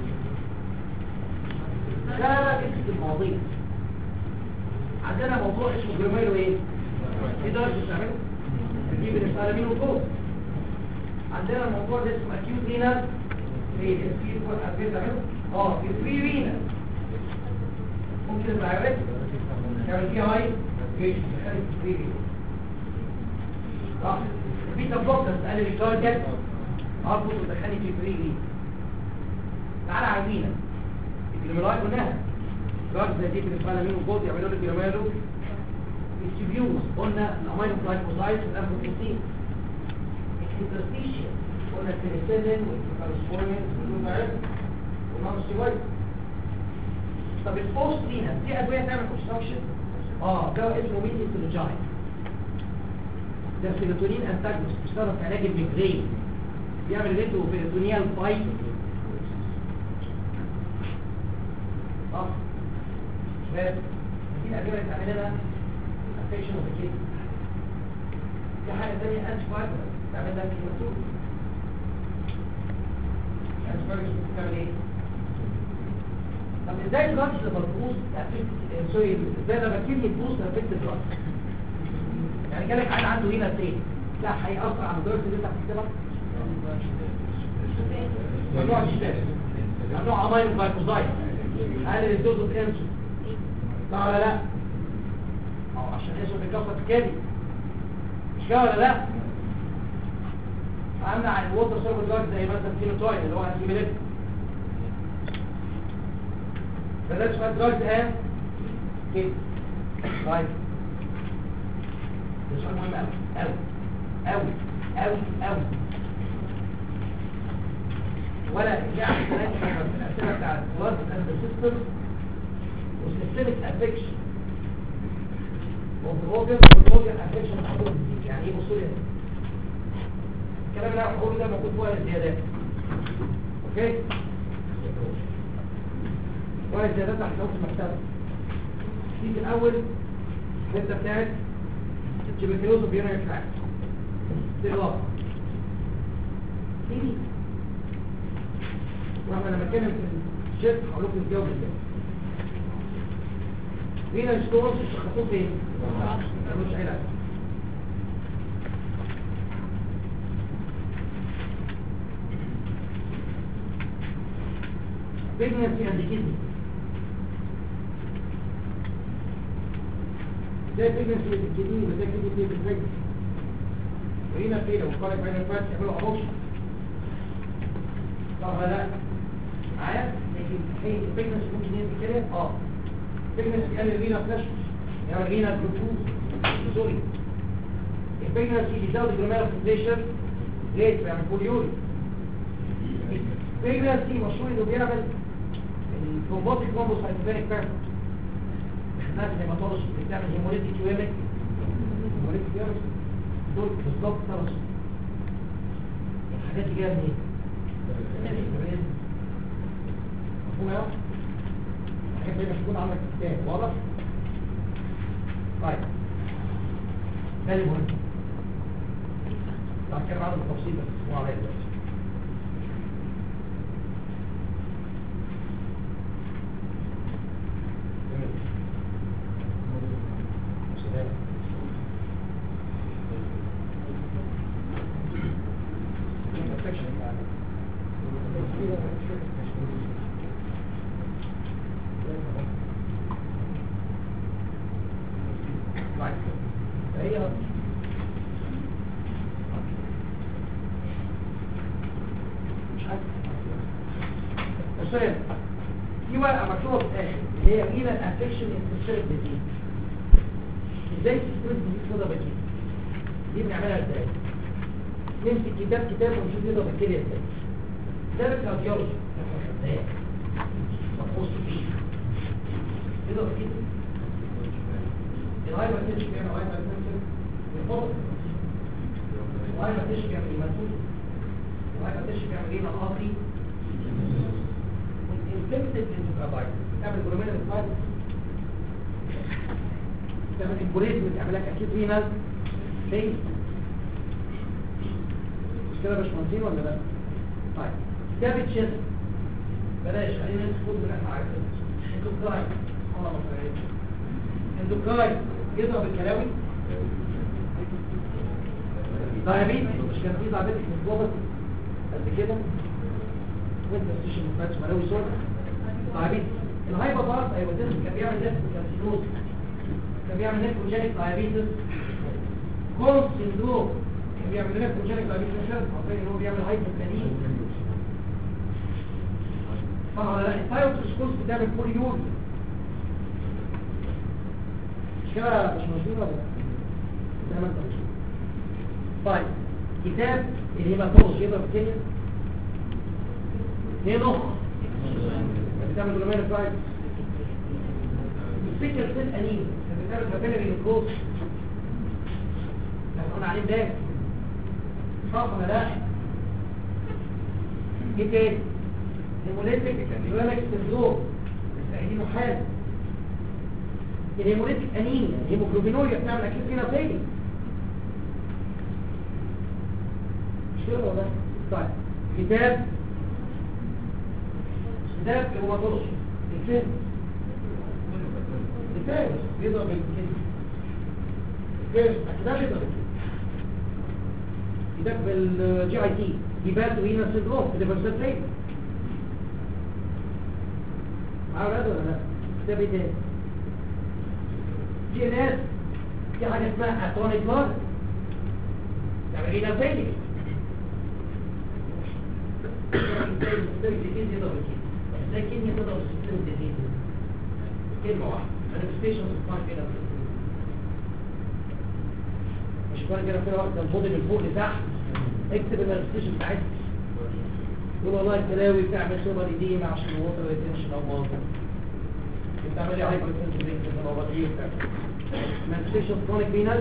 لا لا لا اسم المواضيع عندنا موضوع اسمه جراميرو ايه في درجة بتعمله تجيب الاسفلامين وفوق عندنا الموضوع ده اسمه اكيوت رينال في في فوق الاسفل بتعمله اه في فري رينال ممكن العيادات تعمل فيها هاي جيش تخلي فري رينال صح في تبلوكر تقلل الكاردياك اربط وتدخلني في فري رينال تعالى عايزينك الجلوميرولاي قلناها دراجز زي دي الاسفلامين وفوق يعملوا لك جلوميرو التبيوز قلنا الامينو جلايكوزايد والانفوتين الانترستيشن قلنا البنسلين والكالسفورمين واللومارين والنانوستيرويد طب البوست لينا في ادويه تعمل كونستراكشن اه ده اسمه ميثيلوجاين ده سيروتونين انتاجونست بيستخدم في علاج الميجرين بيعمل ريتو بيريتونيال بايت صح بس دي الادويه اللي بتعمل لنا افكشن اوف الكيد في حاجه ثانيه انتي فايبر تعمل لك كيماتوم انتي فايبر بتعمل ايه طب ازاي الدراجز لما تبوظ افكت سوري ازاي لما الكيدني تبوظ افكت الدراجز يعني جالك عيل عنده هنا تاني لا هيأثر على الدراجز اللي انت بتكتبها ممنوع الشباب ممنوع امايل جلايكوزايد قلل الدوز اوف انسولين صح ولا لا او عشان يسوي بيكسر الكبد مش كده ولا لا امنع الووتر سيرفر دراج زي مثلا فينوتوين اللي هو انتيبيليتيك بلاش بقى دراج ده كده طيب ده سؤال مهم قوي قوي قوي قوي قوي ولا يعني كلام في الاسئله بتاعت بلاد اند سيستم وسيستمك افكشن والبروجن والبروجن افكشن يعني ايه بصوا لي الكلام اللي انا بقوله ده موجود فوق الزيادات اوكي فوق الزيادات هتحطه في المكتبه دي في الاول الحته بتاعت التيبيكيوز وبيرا يفعل دي الواقع دي دي واحنا لما اتكلم في الشرك هقول لكم الجو ازاي هنا الستورز شخصوه فين؟ مش علاج pregnancy and kidney ده pregnancy with kidney وده kidney with pregnancy وهنا فين لو قارن بين الفات يعملوا abortion صح ولا لا؟ معايا؟ لكن هي البيجنس ممكن ينزل كده اه البيجنس بيقلل رينا فلاش يعمل رينا جلوكوز سوري البيجنس بيزود الجلوميرا فيزيشن ليه؟ بيعمل بوليوري البيجنس مشهور انه بيعمل البروبوتيك موموسايتوبينيك بيرفكت الناس اللي مطولش بتعمل هيموليتيك يومك هيموليتيك يومك دول بالظبط ثلاث الحاجات دي جايه منين؟ مفهوم يا الحاجات دي مش تكون عندك كتاب واضح؟ طيب ده المهم هتكلم عنه بالتفصيل بس اسمعوا عليا دلوقتي السؤال في ورقه مكتوبه في الاخر اللي هي مين الافكشن انتشرت ديزيز ازاي تسترد دي كده بكده دي بنعملها ازاي نمسك كتاب كتاب ونشوف كده بكده ازاي ده الكارديولوجي ازاي نبص فيه كده بكده الهايبر تنشن بيعمل هايبر تنشن الهايبر تيشن بيعمل ايه مسؤول الهايبر تيشن بيعمل ايه القاضي والانفكتد انتوكاردايتس تعمل جلوميرال انفايتس تعمل امبوليزم تعمل لك اكيد رينال فين مش كده يا باشمهندسين ولا لا طيب ده بتشيست بلاش خلينا نسكت من احنا عارفين اندوكراين الله ما فرقتش اندوكراين يضرب الكلاوي دايابيت مش كان في دايابيتك متظبط قد كده وانت ستيشن مفاتش ملاوي صوت دايابيت الهايبر بارت ايوه ده كان بيعمل نفس كارسينوز كان بيعمل نيكروجينيك دايابيتس كولد سيندروم كان بيعمل نيكروجينيك دايابيتس مش لازم عارفين ان هو بيعمل هايبوكالين طبعا لا الثايروكسكوز بتعمل بوليوريا مش كده مش مظبوط ولا زي ما انت بتقول طيب كتاب الهيماتولوجي يقدر الكيمياء ايه نخ بتعمل جلومير فرايد السكر سيل انيم بتعمل كابيلاري نيكروز احنا قلنا عليه امبارح صح ولا لا ايه تاني هيموليتيك يوريك سندروم مستعيدينه حال الهيموليتيك انيميا الهيموجلوبينوريا بتعمل اكيد فينا فين مش كده ولا طيب كتاب كتاب هيماتولوجي الفيلم الفيلم بيضرب الكلمة الفيلم كتاب بيضرب كتاب بالجي اي تي ديبات وهنا سندروم الريفرسال معاه ولاد ولا لا كتاب ايه تاني في ناس في حاجه اسمها اتونيك بار تعمل ايه نفسي ازاي كلمه تقدر تستخدم ديزيز كلمه واحده manifestations of chronic illness مش كده كده كده واحده البودي من فوق لتحت اكتب المانيفستيشن بتاعتها يقول والله الكلاوي بتعمل سوبر ايديما عشان الوتر ريتنشن او باظه بتعمل ايه هايبر تنشن ريت في الموضوعيه مانيفستيشن كرونيك فينال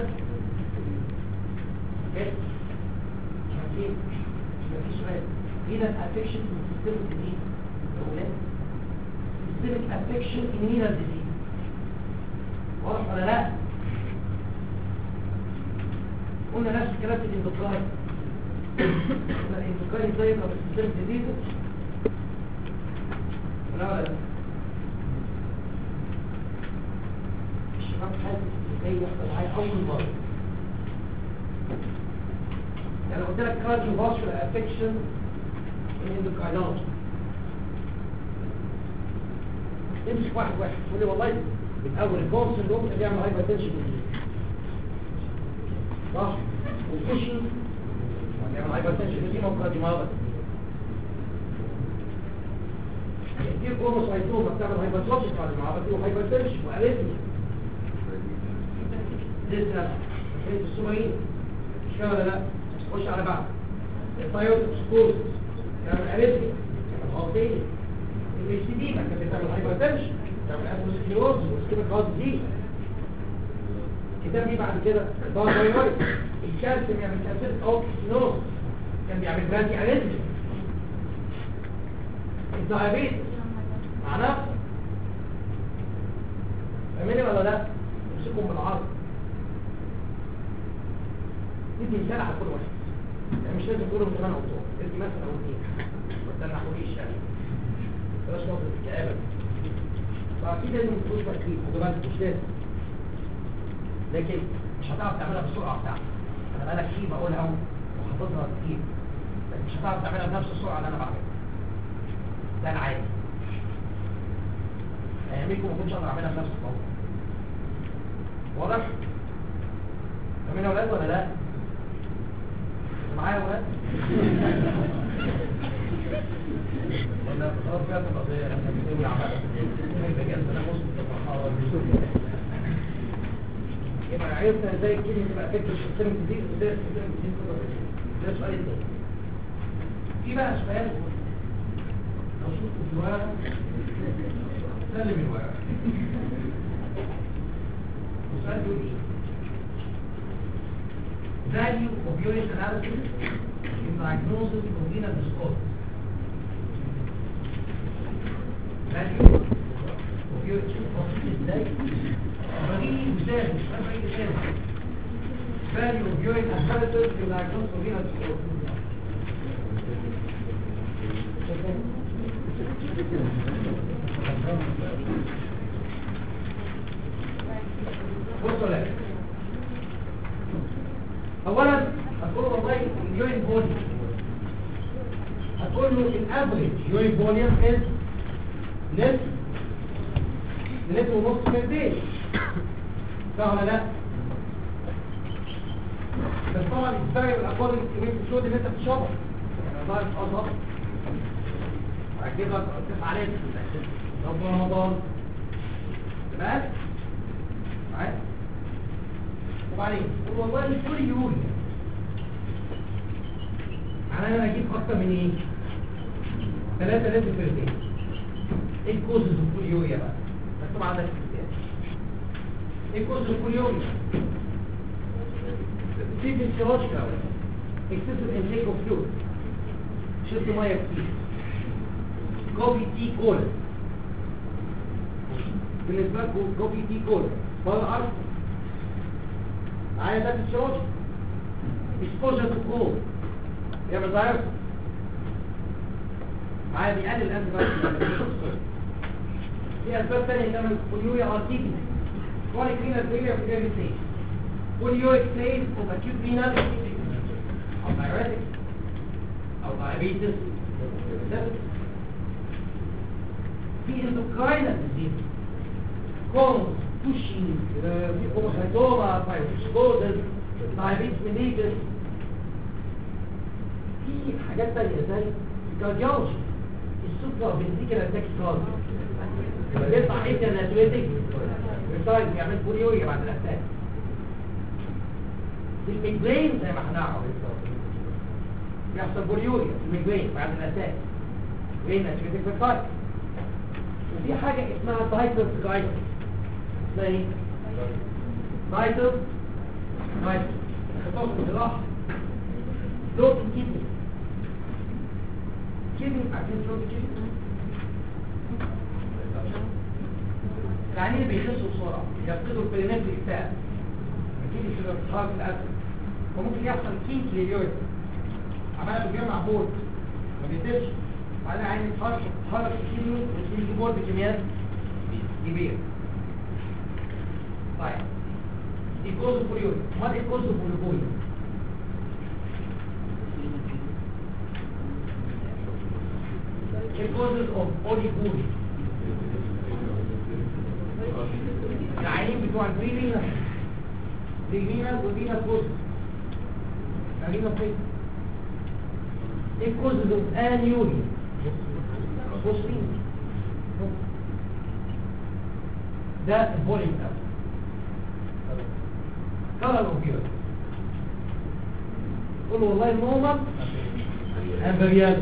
اوكي عارفين مفيش سؤال فينال افكشن من سيستم الديزيز الاولاد سيستمك افكشن ان فينال ديزيز واضح ولا لا قلنا نفس الكلام في الاندوكراين الاندوكراين ازاي يضرب السيستم الديزيز ولا ولا لا الشباب حاسس ازاي يحصل معايا اول مره يعني قلت لك كارديو فاسكولار افكشن الاندوكراينولوجي امسك واحد واحد تقول لي والله من اول الكورس اللي بيعمل هايبر تنشن صح والفيشن بيعمل هايبر تنشن دي موقع دماغك كتير كورس هيتوما بتعمل هايبر تنشن بعد ما عملت له هايبر تنشن واريثميا لسه في السومرين مش كده ولا لا خش على بعض الثايرويد سكور تعمل اريثميا تعمل هارتيه الاتش دي ما كانت بتعمل هايبرتنشن تعمل اثيروسكليروز وسكيميك هارت دي الكتاب دي بعد كده الباراثايرويد الكالسيوم يعمل كالسيوم او كسينوز كان بيعمل برادي اريثميا الدايابيتس مع نفسه فاهمني ولا لا؟ امسكهم بالعرض ندي مثال على كل واحد يعني مش لازم تقولهم زمان او طول ادي مثلا او اثنين ما تنحوليش يعني بلاش نقطة الكآبة فأكيد لازم تقول تركيب وجبات مش لازم لكن مش هتعرف تعملها بالسرعة بتاعتك أنا بقالك كتير بقولها أهو وحافظها كتير لكن مش هتعرف تعملها بنفس السرعة اللي أنا بعملها ده العادي أياميكم ما كنتش أقدر أعملها بنفس الطريقة واضح؟ فاهمين يا ولاد ولا لا؟ معايا ولاد؟ ولا خلاص بقى تبقى زي احنا بنسوي عمالة بجد انا مسلم يبقى عرفنا ازاي الكلمة تبقى فكرة السيستم الجديد وازاي السيستم الجديد تبقى ده السؤال الثاني في بقى سؤال لو شفت الورقة سلم الورقة السؤال بيقول ايه؟ value of urine analysis in diagnosis of renal disorder value of urine شوف بسيط ازاي بجيب مثال مش عارف اي مثال value of urine analysis in diagnosis of renal disorder بصوا لك اولا هتقول له والله اليورين فوليوم هتقول له الافريج يورين فوليوم از لتر لتر ونص في الدين صح ولا لا بس طبعا الفرق الاقوال الكميه الشود اللي انت بتشربها يعني الله يحفظها هجيب لك تسعة عليك رب رمضان تمام معايا وبعدين قول والله الفول يوريا يعني انا اجيب اكتر من ايه 3 لتر في الدين ايه الكوزز الفول يوريا بقى مكتوب عندك في الكتاب ايه الكوزز الفول يوريا في فيسيولوجيكال excessive intake of fluid شرب ميه كتير كوفي تي كولا بالنسبه لكم كوفي تي كولا ولا عارف معايا ده فيسيولوجي exposure to cold يا مش عارف معايا بيقلل الانتي في اسباب ثانيه كمان بوليوريا ارتيكي chronic renal failure في every stage بوليوريك phase of acute renal او diuretic او diabetes في endocrine disease كونز بوشينج في اوموسايتوما فايبروسكوزس diabetes mellitus في حاجات تانية زي الكارديولوجي السوبر فينتيكال تاكيكارديا لما بيطلع انترناتويتك بيطلع يعمل بوليوريا بعد الاتاك الميجرين زي ما هنعرف بيحصل بوليوريا الميجرين بعد الاتاك بين ناتويتك بالفايت وفي حاجة اسمها تايتل جايدنس اسمها ايه؟ تايتل جايدنس خطوط الجراحة لوت الكدني كدني عارفين لوت الكدني العينين بيخسوا بسرعة يفقدوا البريمتري بتاعه الكدني في الارتحال في الأسفل وممكن يحصل كيك لليوريثم عمالة بيجمع بول ما بيسيبش بعدين عين يتحرك يتحرك الكيلو ويجي بول بكميات كبيرة طيب دي كوز بوليوري امال ايه كوز بوليوري ايه causes of polyuria العينين بتوع البريلينا بريلينا والبينا كوز البينا فين ايه causes of anuria بوسلين ده البولينج كلر اوبيوت قول والله النومة امبريال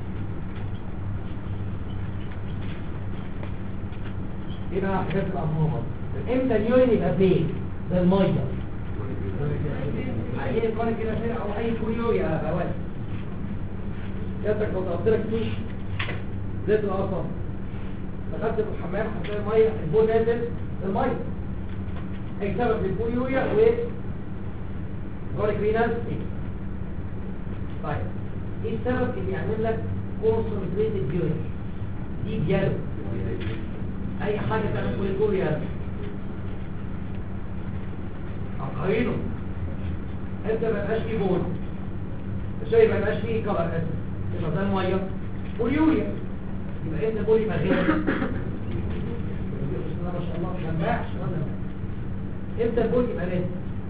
ايه بقى حاجات الانومة امتى اليورين يبقى فين ده المية عايزين الكونك كده فين او اي كوريوريا يا بواد جاتك لو ضربت لك تيش زيت القصب دخلت في الحمام هتلاقي الميه البول نازل الميه اي سبب للبوليوريا و كوريك رينال طيب ايه السبب اللي يعمل لك كونسنتريتد يورين دي بيالو اي حاجه تعمل بوليوريا عقارينه انت ما بقاش فيه بول الشاي ما بقاش فيه كلر اسف يبقى ده الميه بوليوريا يبقى انت بولي مغير بسم الله ما شاء الله ما جمعش ولا امتى البول يبقى لازم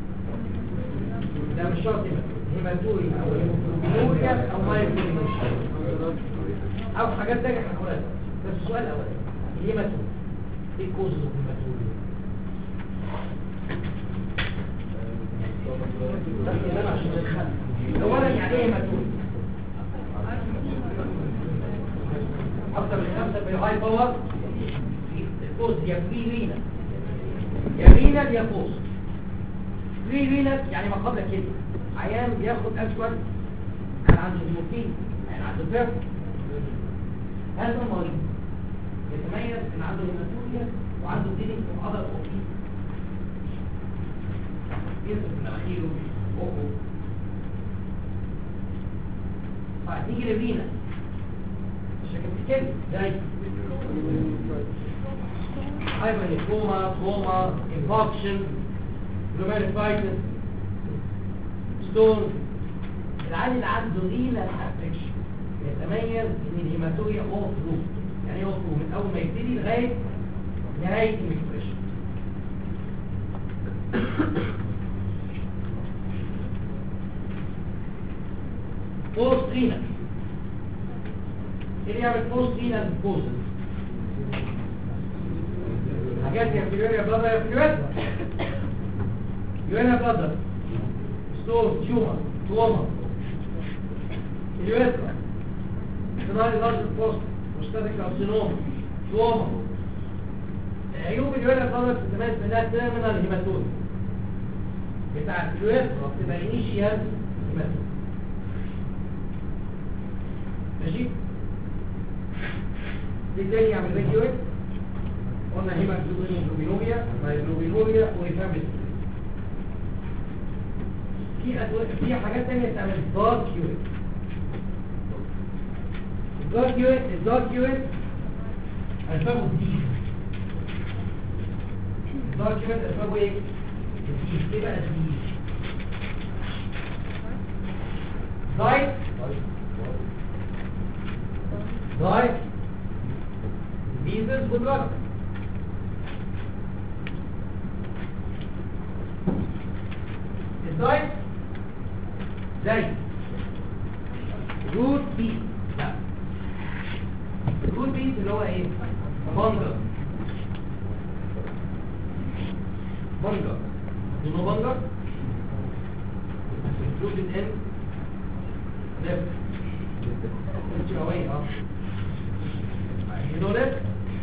لا مش شرط يبقى هيماتوري او هيماتوريا او مايكروميش او حاجات تانية هنقولها بس السؤال الاول الهيماتوري ايه كوزز اوف هيماتوري بس ده عشان نتخلى اولا يعني ايه هيماتوري اكتر من خمسة في الهاي باور الفوز يا فري رينا يا رينا يا فوز فري رينا يعني ما قبل كده عيان بياخد اسود كان عنده هيموفيل عيان عنده فيرم هذا المريض يتميز ان عنده هيماتوريا وعنده ديلينج في عضله اوبي ينزل في مناخيره بقه طيب نيجي للرينا الشكل الكلي زي هايبرنيكوما كوما انفاكشن جلوميريفايتس ستون العيان اللي عنده رينا افكشن يتميز ان الهيماتوريا اوف روت يعني اوف روت من اول ما يبتدي لغايه نهايه المكسبريشن بوست رينال ايه اللي يعمل بوست رينال بوزن حاجات يا فيوريا يا بلادر يا فيوريا يوريا بلادر ستون تيومر توما اليوريثرا سيناري لارج بوست مشترك كارسينوم توما عيوب اليوريا بلادر بتتميز بانها تيرمينال هيماتوم بتاع اليوريثرا بتبقى انيشيال هيماتوم ماشي دي تاني يعمل فيديو قلنا هيماتوجلوبينوريا مايجلوبينوريا وإفامس في أدوية في حاجات تانية تعمل دارك يوريت الدارك يوريت الدارك يوريت أسبابه جديد الدارك يوريت أسبابه إيه؟ جديد إيه بقى جديد؟ دايت دايت diseases with drugs. الدايت زي روت بي لا روت بي اللي هو ايه بنجر بنجر دونو بنجر included in left انت قوي اه you know that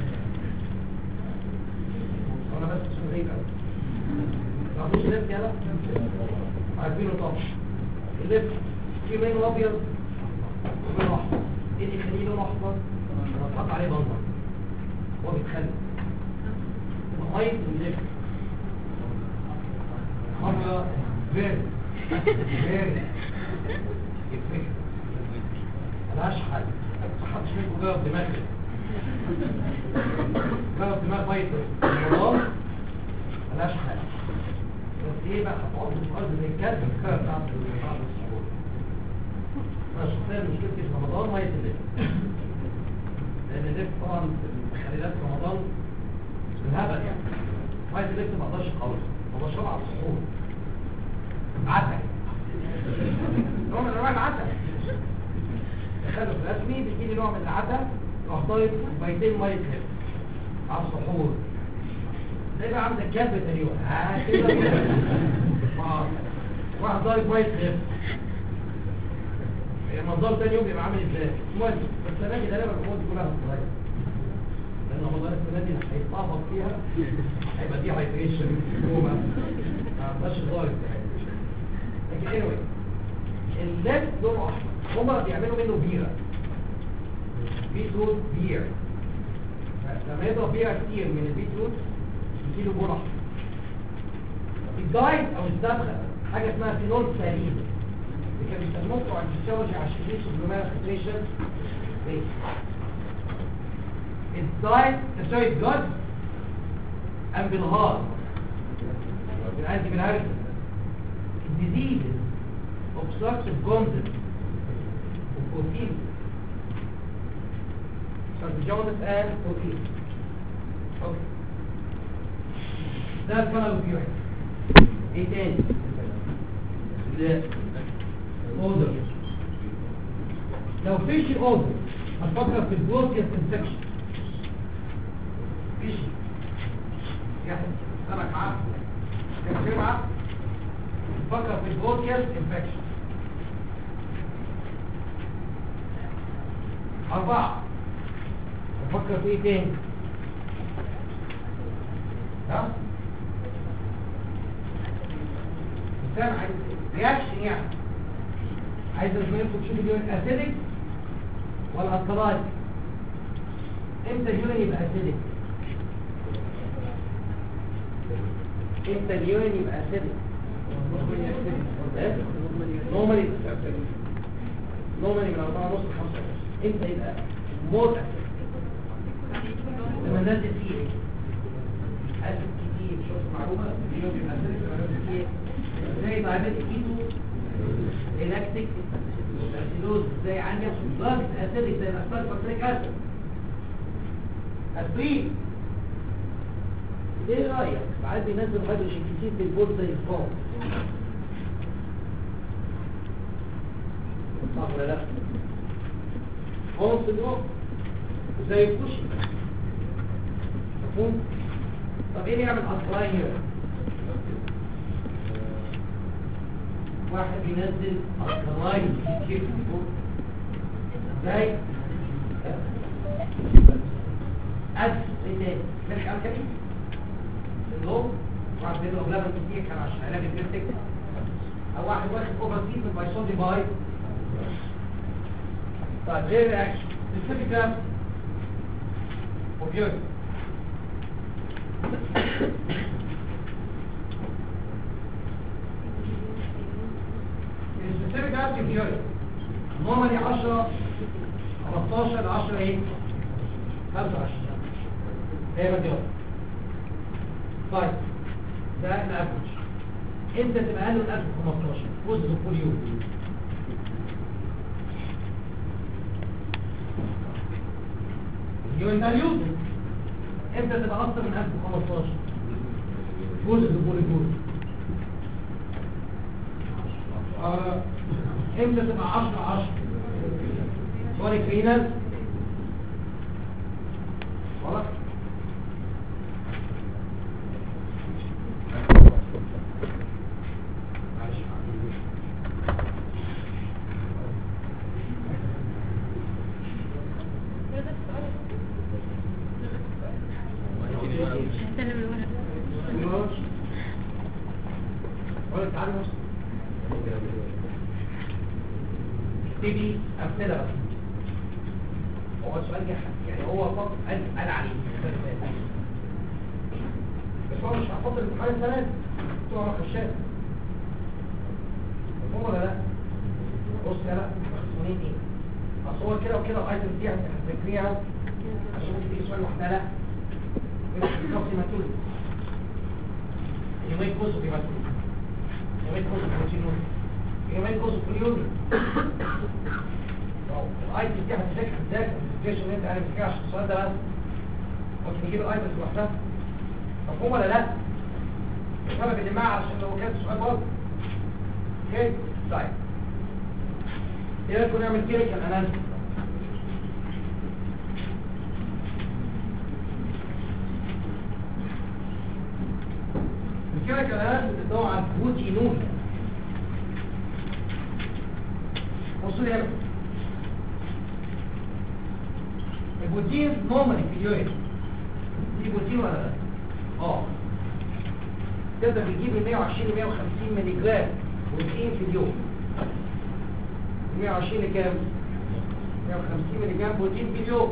انا بس اسمه ايه بقى تعرفوش لف يلا عارفينه طبعا اللف في منه ابيض ومنه احمر ايه اللي يخليه لونه احمر لما تحط عليه بنظر هو بيتخلى الميه اللف حاجه فيري فيري يفكر ملهاش حل محدش منكم جرب دماغ جرب دماغ ميه رمضان ملهاش حل بس ايه بقى هتقعد في الارض زي الكلب الكلب بتاعت بعض الصعود انا شخصيا مشكلتي في رمضان ميه الليل لان الليل طبعا الخليلات في رمضان بالهبل يعني ميه الليل ما اقدرش خالص فبشربها على السحور عسل نوع من انواع العسل تخلف رسمي بيجي لي نوع من العسل راح طايب كوبايتين ميه ليل على السحور زي بقى عامل الكلب تقريبا ها كده اه واحد ضايف ميه ليل المنظر تاني يوم يبقى عامل ازاي المهم السنه دي غالبا الامور دي كلها صغيره لان رمضان السنه دي هيتطابق فيها هيبقى دي هايدريشن كوما ما عندهاش ظاهر لكن anyway اللب لونه احمر هما بيعملوا منه بيره بيتروت بير لما يضرب بيره كتير من البيتروت يجيله بول احمر الدايت او الدبخه حاجه اسمها فينول سليم اللي كانوا بيستخدموه بتوع الفسيولوجي عشان يقيسوا الجلوميرا فلتريشن ريت الدايت سوري الجد ام بالهار بالانتي بالهارس الديزيز obstructive content وبروتين سارجونس and بروتين اوكي ده الفنل اوبيويد ايه تاني الاودر لو فيش اودر هتفكر في البروتيس انفكشن فيش يعني سمك معاه كان معاه فكر في البروتيس انفكشن أربعة أفكر في إيه تاني؟ ها؟ سامع رياكشن يعني عايز منكم تشوفوا اليورين اسيدك ولا الكلاين امتى اليورين يبقى اسيدك امتى اليورين يبقى اسيدك نورمالي نورمالي من 4 ونص ل 5 امتى يبقى مور اسيدك لما نزل فيه ايه اسيد كتير شوف معلومه اليورين يبقى اسيدك لما نزل فيه ايه زي دايابيتك كيتو الاكتيك الاسيدوز زي عندي درجه اسيدك زي الاستاذ بكتيريك اسيد اسبرين ايه رايك ساعات بينزل هيدروجين كتير في البول زي الفار صح ولا لا خالص اليوم زي الكوشي مفهوم طب ايه اللي يعمل اصلاين هنا واحد بينزل اصلاين كتير في البول ازاي ألف ايه تاني ملح ألكالي النوم واحد بيضرب لبن كتير كان عشان علاج البيرتك او واحد واخد اوفر سيت من بايسون باي طيب غير رياكشن سبيسيفيك اوبيويد السبيسيفيك اوبيويد نورمالي 10 15 ل 10 ايه 25 هي مليون طيب ده الافرج انت تبقى اقل من 1015 وزن كل يوم اليوم ده اليوم انت تبقى اكتر من 1015 وزن كل يوم آه. امتى تبقى 10 10 سوري كرينال خلاص استلم الورق ولا تعالوا تبي امثله بس هو السؤال جه يعني هو فقط قال قال عليه بس هو مش هحط الامتحان السنه بتوع خشاب مفهوم ولا لا؟ بص يا لا مخصومين ايه؟ اصل هو كده وكده الايتم دي هتذاكريها عشان ممكن تيجي سؤال لوحدها لا يبقى في نفس ما تقول يومين كوزو في مسؤول يومين كوزو في مسؤول يومين كوزو في اليوم الايتم دي هتذاكر هتذاكر السيتويشن اللي انت عارف فيها عشان السؤال ده بس ممكن نجيب الايتم لوحدها مفهوم ولا لا؟ سبب الجماعة عشان لو كان سؤال برضه اوكي طيب ايه رايكم نعمل كيميكال اناليسيس الكيميكال اناليسيس بتدور على البروتينول بصوا لي هنا البروتين نورمالي في اليورين دي بروتين ولا لا؟ اه تقدر تجيب من 120 ل 150 مللي جرام بروتين في اليوم 120 لكام 150 مللي جرام بروتين في اليوم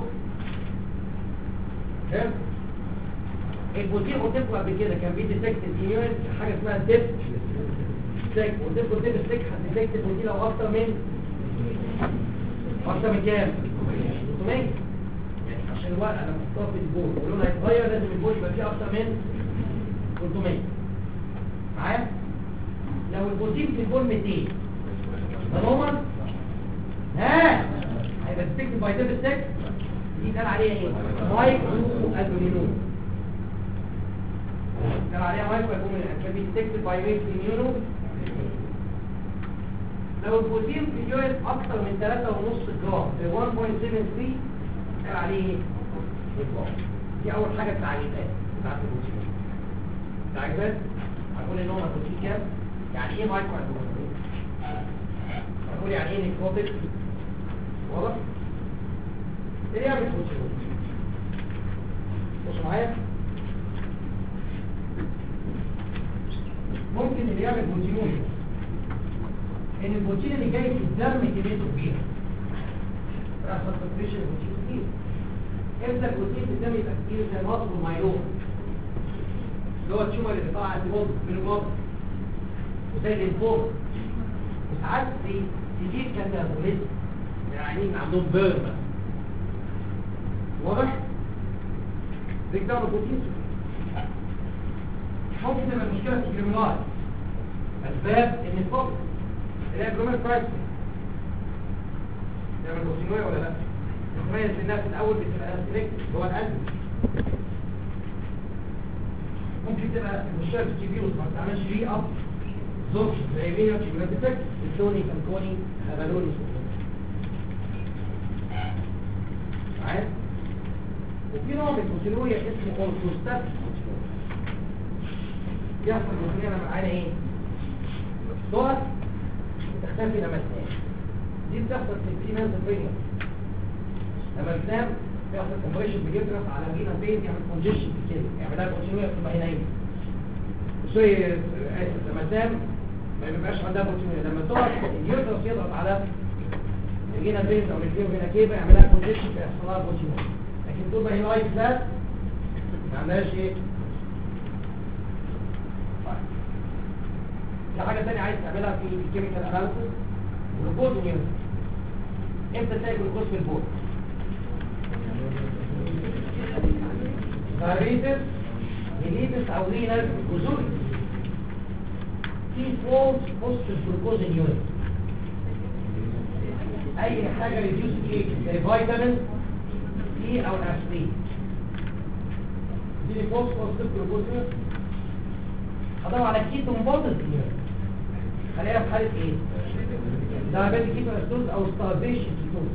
حلو البروتين قلت لكم قبل كده كان بيديتكت اليورين حاجه اسمها ديب ستيك قلت لكم ديب ستيك هتديتكت البروتين لو اكتر من اكتر من كام 300 يعني عشان الورقه لما تحطها في البول ولونها يتغير لازم البول يبقى فيه اكتر من 300 معايا لو البروتين في البول 200 ده نورمال ها هيبقى ستيك باي ديب ستيك دي كان عليها ايه مايكرو البومينول كان عليها مايكرو البومينول كان بيستيك باي ويت اميونو لو البروتين في اليورين اكتر من 3.5 جرام في 1.73 كان عليه ايه دي اول حاجه التعريفات بتاعت البروتين التعريفات هنقول ان هو البروتين كام يعني ايه مايكرو البومينول هنقول يعني ايه نيكروتيك واضح ايه يعمل بروتين بصوا معايا ممكن اللي يعمل بروتينول ان البروتين اللي جاي في الدم كميته كبيره بيحصل سكريشن البروتين كتير امتى البروتين في الدم يبقى كتير زي المصل والمايلوم اللي هو التيومر اللي بيطلع انتيبودي من المصل وزي الليمفوما وساعات في تجيب كاتابوليزم يعني عندهم بيرن بقى واضح؟ بيكتبوا بروتين ممكن تبقى المشكله في الجريملاي اسباب ان الفقر اللي هي جرومال برايس تعمل بروتينوية ولا لا؟ تتميز انها في الاول بتبقى سلكت هو القلب ممكن تبقى المشكله في التي ما بتعملش ري اب زوج زي مين تشيجماتيك التوني فالكوني خبلوني معايا وفي نوع من البروتينوريا اسمه اورثوستات يحصل بروتينوريا معانا ايه؟ تقف وتختفي لما تنام دي بتحصل في الفيميل الفينيا لما بتنام بيحصل كومبريشن بيجرس على رينا بين يعمل كونجيشن في كده يعملها بروتينوريا بتبقى هنا ايه؟ سوري اسف لما تنام ما بيبقاش عندها بروتينوريا لما تقف اليوترس يضغط على الجينا بين او الفيو هنا كيبه يعملها كونجيشن فيحصل لها بروتينوريا لكن طول ما هي لايف فلات ما عندهاش ايه؟ في حاجة تانية عايز تعملها في الكيميكال اناليسيس جلوكوز ونيوز امتى تلاقي جلوكوز في البول دايابيتس ميليتس او رينال جزوري في فولز بوست الجلوكوز نيوز اي حاجة ريديوس كيك زي فيتامين اي او الاسبرين دي فولز بوست الجلوكوز نيوز ادور على كيتون بودز خلينا في حاله ايه دايابيتيك كيتون اسيدوز او ستارفيشن كيتون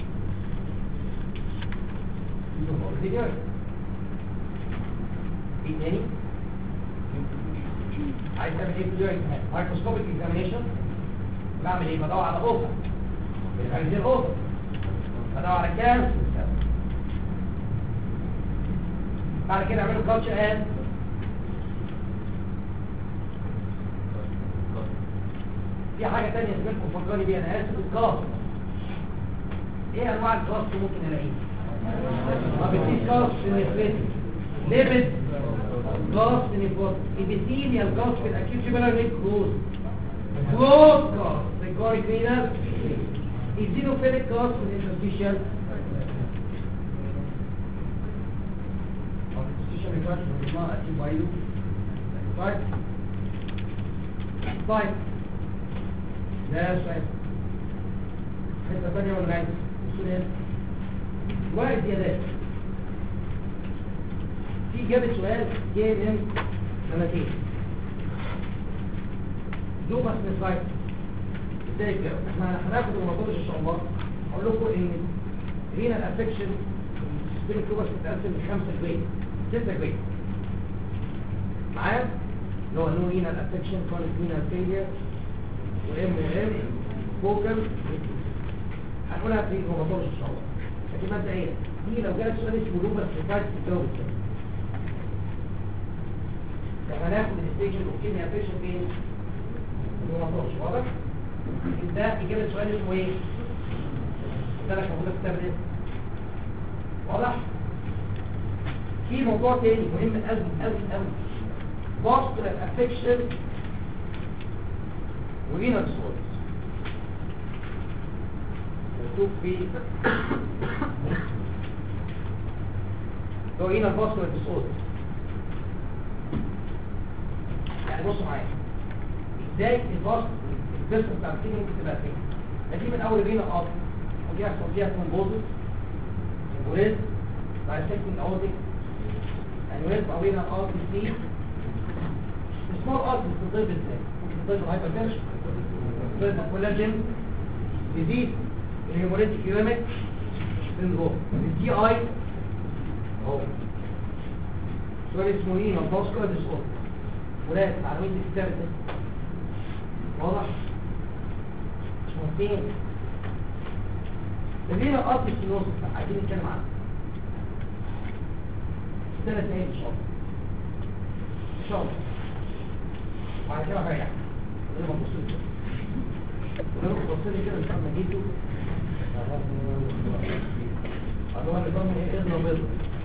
كيتون بودز دي جاي ايه تاني عايز تعمل ايه في مايكروسكوبيك اكزامينيشن بعمل ايه بدور على اوفر بالخارجيه اوفر بدور على كانسر بعد كده اعملوا كالتشر ان في حاجة تانية زميلكم فكرني بيها انا اسف الكلاس ايه انواع الكلاس اللي ممكن الاقيها طب في كلاس في النفريت ليبد كلاس في النفريت ابيثيليال كلاس في الاكيوت جبلر نيكروز كلوز كلاس ريكوري كلينر ايزينوفيليك كلاس في الانترستيشال طيب طيب لا سؤال حته ثانيه ولا عايز السؤال وارد يا ده في جابت سؤال جاي من سنتين لوبس نسرايت ازاي كده احنا هناخد الموضوع ان شاء الله اقول لكم ان هنا الافكشن سبيل لوبس بتتقسم لخمسه جريد سته جريد معايا اللي هو نو هنا الافكشن كونت هنا فيلير وام وام فوكال هنقولها في الموضوع ان شاء الله لكن مبدئيا دي لو جالك سؤال اسمه لوبس سيفايت تجاوب ازاي لما ناخد الستيشن اوكيميا افكشن فين الموضوع واضح ده اجابه سؤال اسمه ايه ده لك موجوده في كتاب الاسم واضح في موضوع تاني مهم قوي قوي قوي vascular affection وهنا الصوت مكتوب في لو هنا vascular disorder يعني بصوا معايا ازاي الفاسك الجسم بتاع الكيمياء ممكن تبقى فين دي من اول هنا القاطع ودي يحصل فيها ترومبوزس امبوليز بايسكتنج اورتيك انوريزم او هنا ار بي سي السمول ارت بتضيف ازاي ممكن تضيف الهايبرتنشن تضيف الكولاجين ديزيز الهيموريتيك يوريميك سيندروم الدي اي اهو سؤال اسمه ايه نباسكو ديسوردر ولاد معلومات الكتاب ده واضح اسمه فين لدينا ارت السينوس عايزين نتكلم عنه ثلاث ايام ان شاء الله ان شاء الله وبعد كده هريح لما نبص ولو بص لي كده مش عم جيته هو النظام ايه اذن بيض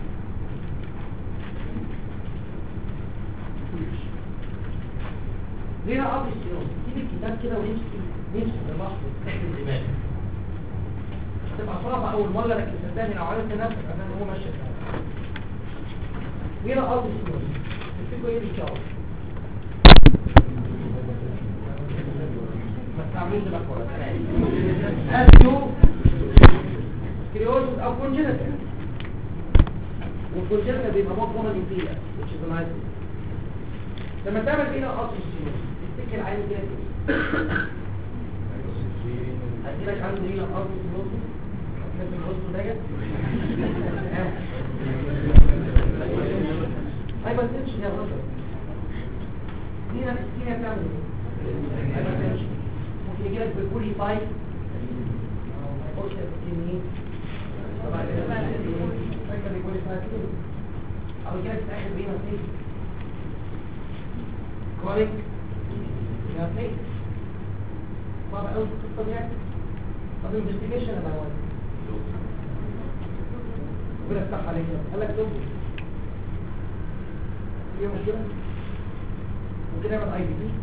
ليه لا قاضي السيوم سيب الكتاب كده ونمشي نمشي بالبحر تحت الدماغ هتبقى صعبة أول مرة لكن صدقني لو عرفت نفسك عشان هو ماشي كده ليه لا قاضي السيوم تفتكروا ايه ان شاء الله ما تعملوش ده كويس اسيو سكليروسيس او كونجنتال والكونجنتال بيبقى مور كومن فيها which is a nice thing. لما تعمل فينا قصر السيوم تفتكر عين كده ادي لك عنده هنا قصر السيوم لازم الوسط ده جد اي ما تنسش يا رجل هنا السكينه بتعمل ايه اي ما تنسش ممكن يجي لك بالبولي فايت قلت السكينين طبعا فاكر البولي فايت كده او يجي لك في اخر بينا فيه كوريك يا فيك طبعا قوي القصه دي طب انفستيجيشن انا اول ربنا يفتح عليك قال لك دكتور في مشكله ممكن نعمل اي بي تي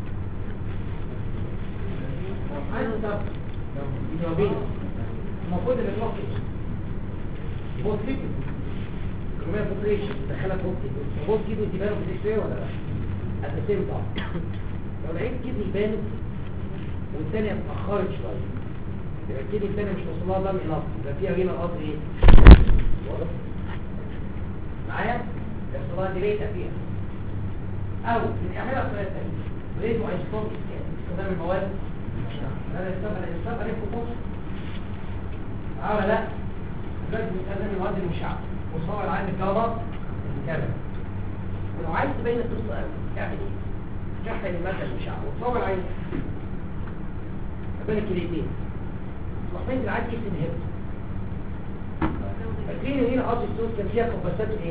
عايز تعرف جوابين المفروض ان الوقت بوت كيدو كمان بوتريشن دخلها بوت كيدو بوت كيدو تبانه في الاكس ولا لا التسيم طبعا لو لقيت كدني بانت والثانيه اتاخرت شويه يبقى الكدني الثانيه مش وصلها دم انف يبقى فيها هنا القطر ايه واضح معايا يحصل لها ديليتا فيها او بنعملها بطريقه ثانيه بريدو ايستون استخدام المواد هذا يستبقى يستبقى عليه خطوط اه ولا لا لازم يستخدم المواد المشعه وصور عين الجوهر كامل ولو عايز تبين القصه قوي تعمل ايه تحت الماده المشعه وتصور عين بين الكليتين وحين العادي تنهب فاكرين هنا قصد الصوت كان فيها قبسات ايه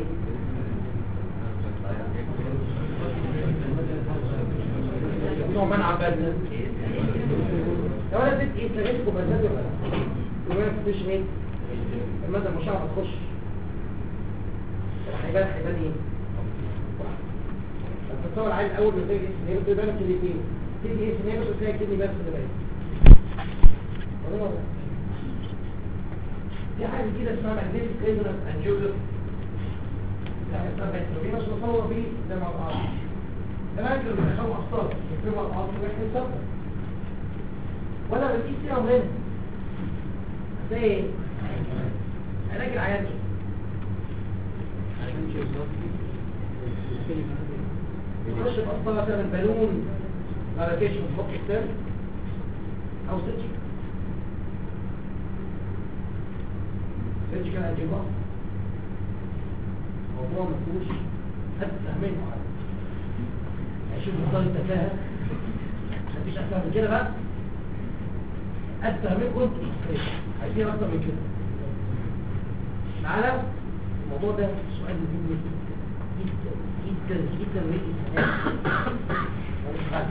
نوع منع بدل لو انا اديت ايه لقيت قبسات ولا لا وما تفتش مين المادة المشعة هتخش هيبان هيبان ايه تتصور عين اول ما تيجي هي بتبان كلمتين تيجي ايه سنيه بس وتلاقي كلمه بس اللي باين ولا لا في حاجه جديده اسمها ماجنتيك ريزونانس انجيوجرافي يعني طبعا التوبينس مصور بيه ده مع بعض كمان كانوا بيدخلوا اخطار يكتبوا على الارض ويحكي الصفر ولا بتقيس فيها مهم زي ايه؟ علاج العيان ايه؟ يخش بأسطرة تعمل بالون على كيش من فوق السر أو سيرجيك سيرجيكال أنجيبا موضوع مفهوش حد فاهمين معاك هيشوف مصدر التفاهة مفيش أكثر من كده بقى قد فاهمين كنت عايزين أكتر من كده معانا الموضوع ده سؤال مهم جدا جدا جدا جدا جدا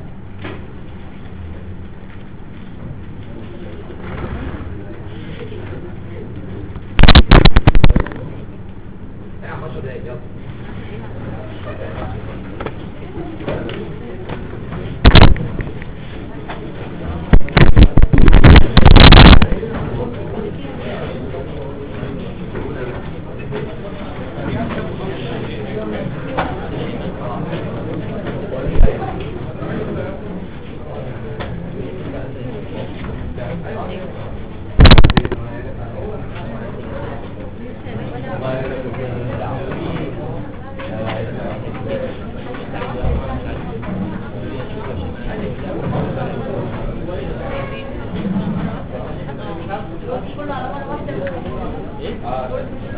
كله على مرة واحدة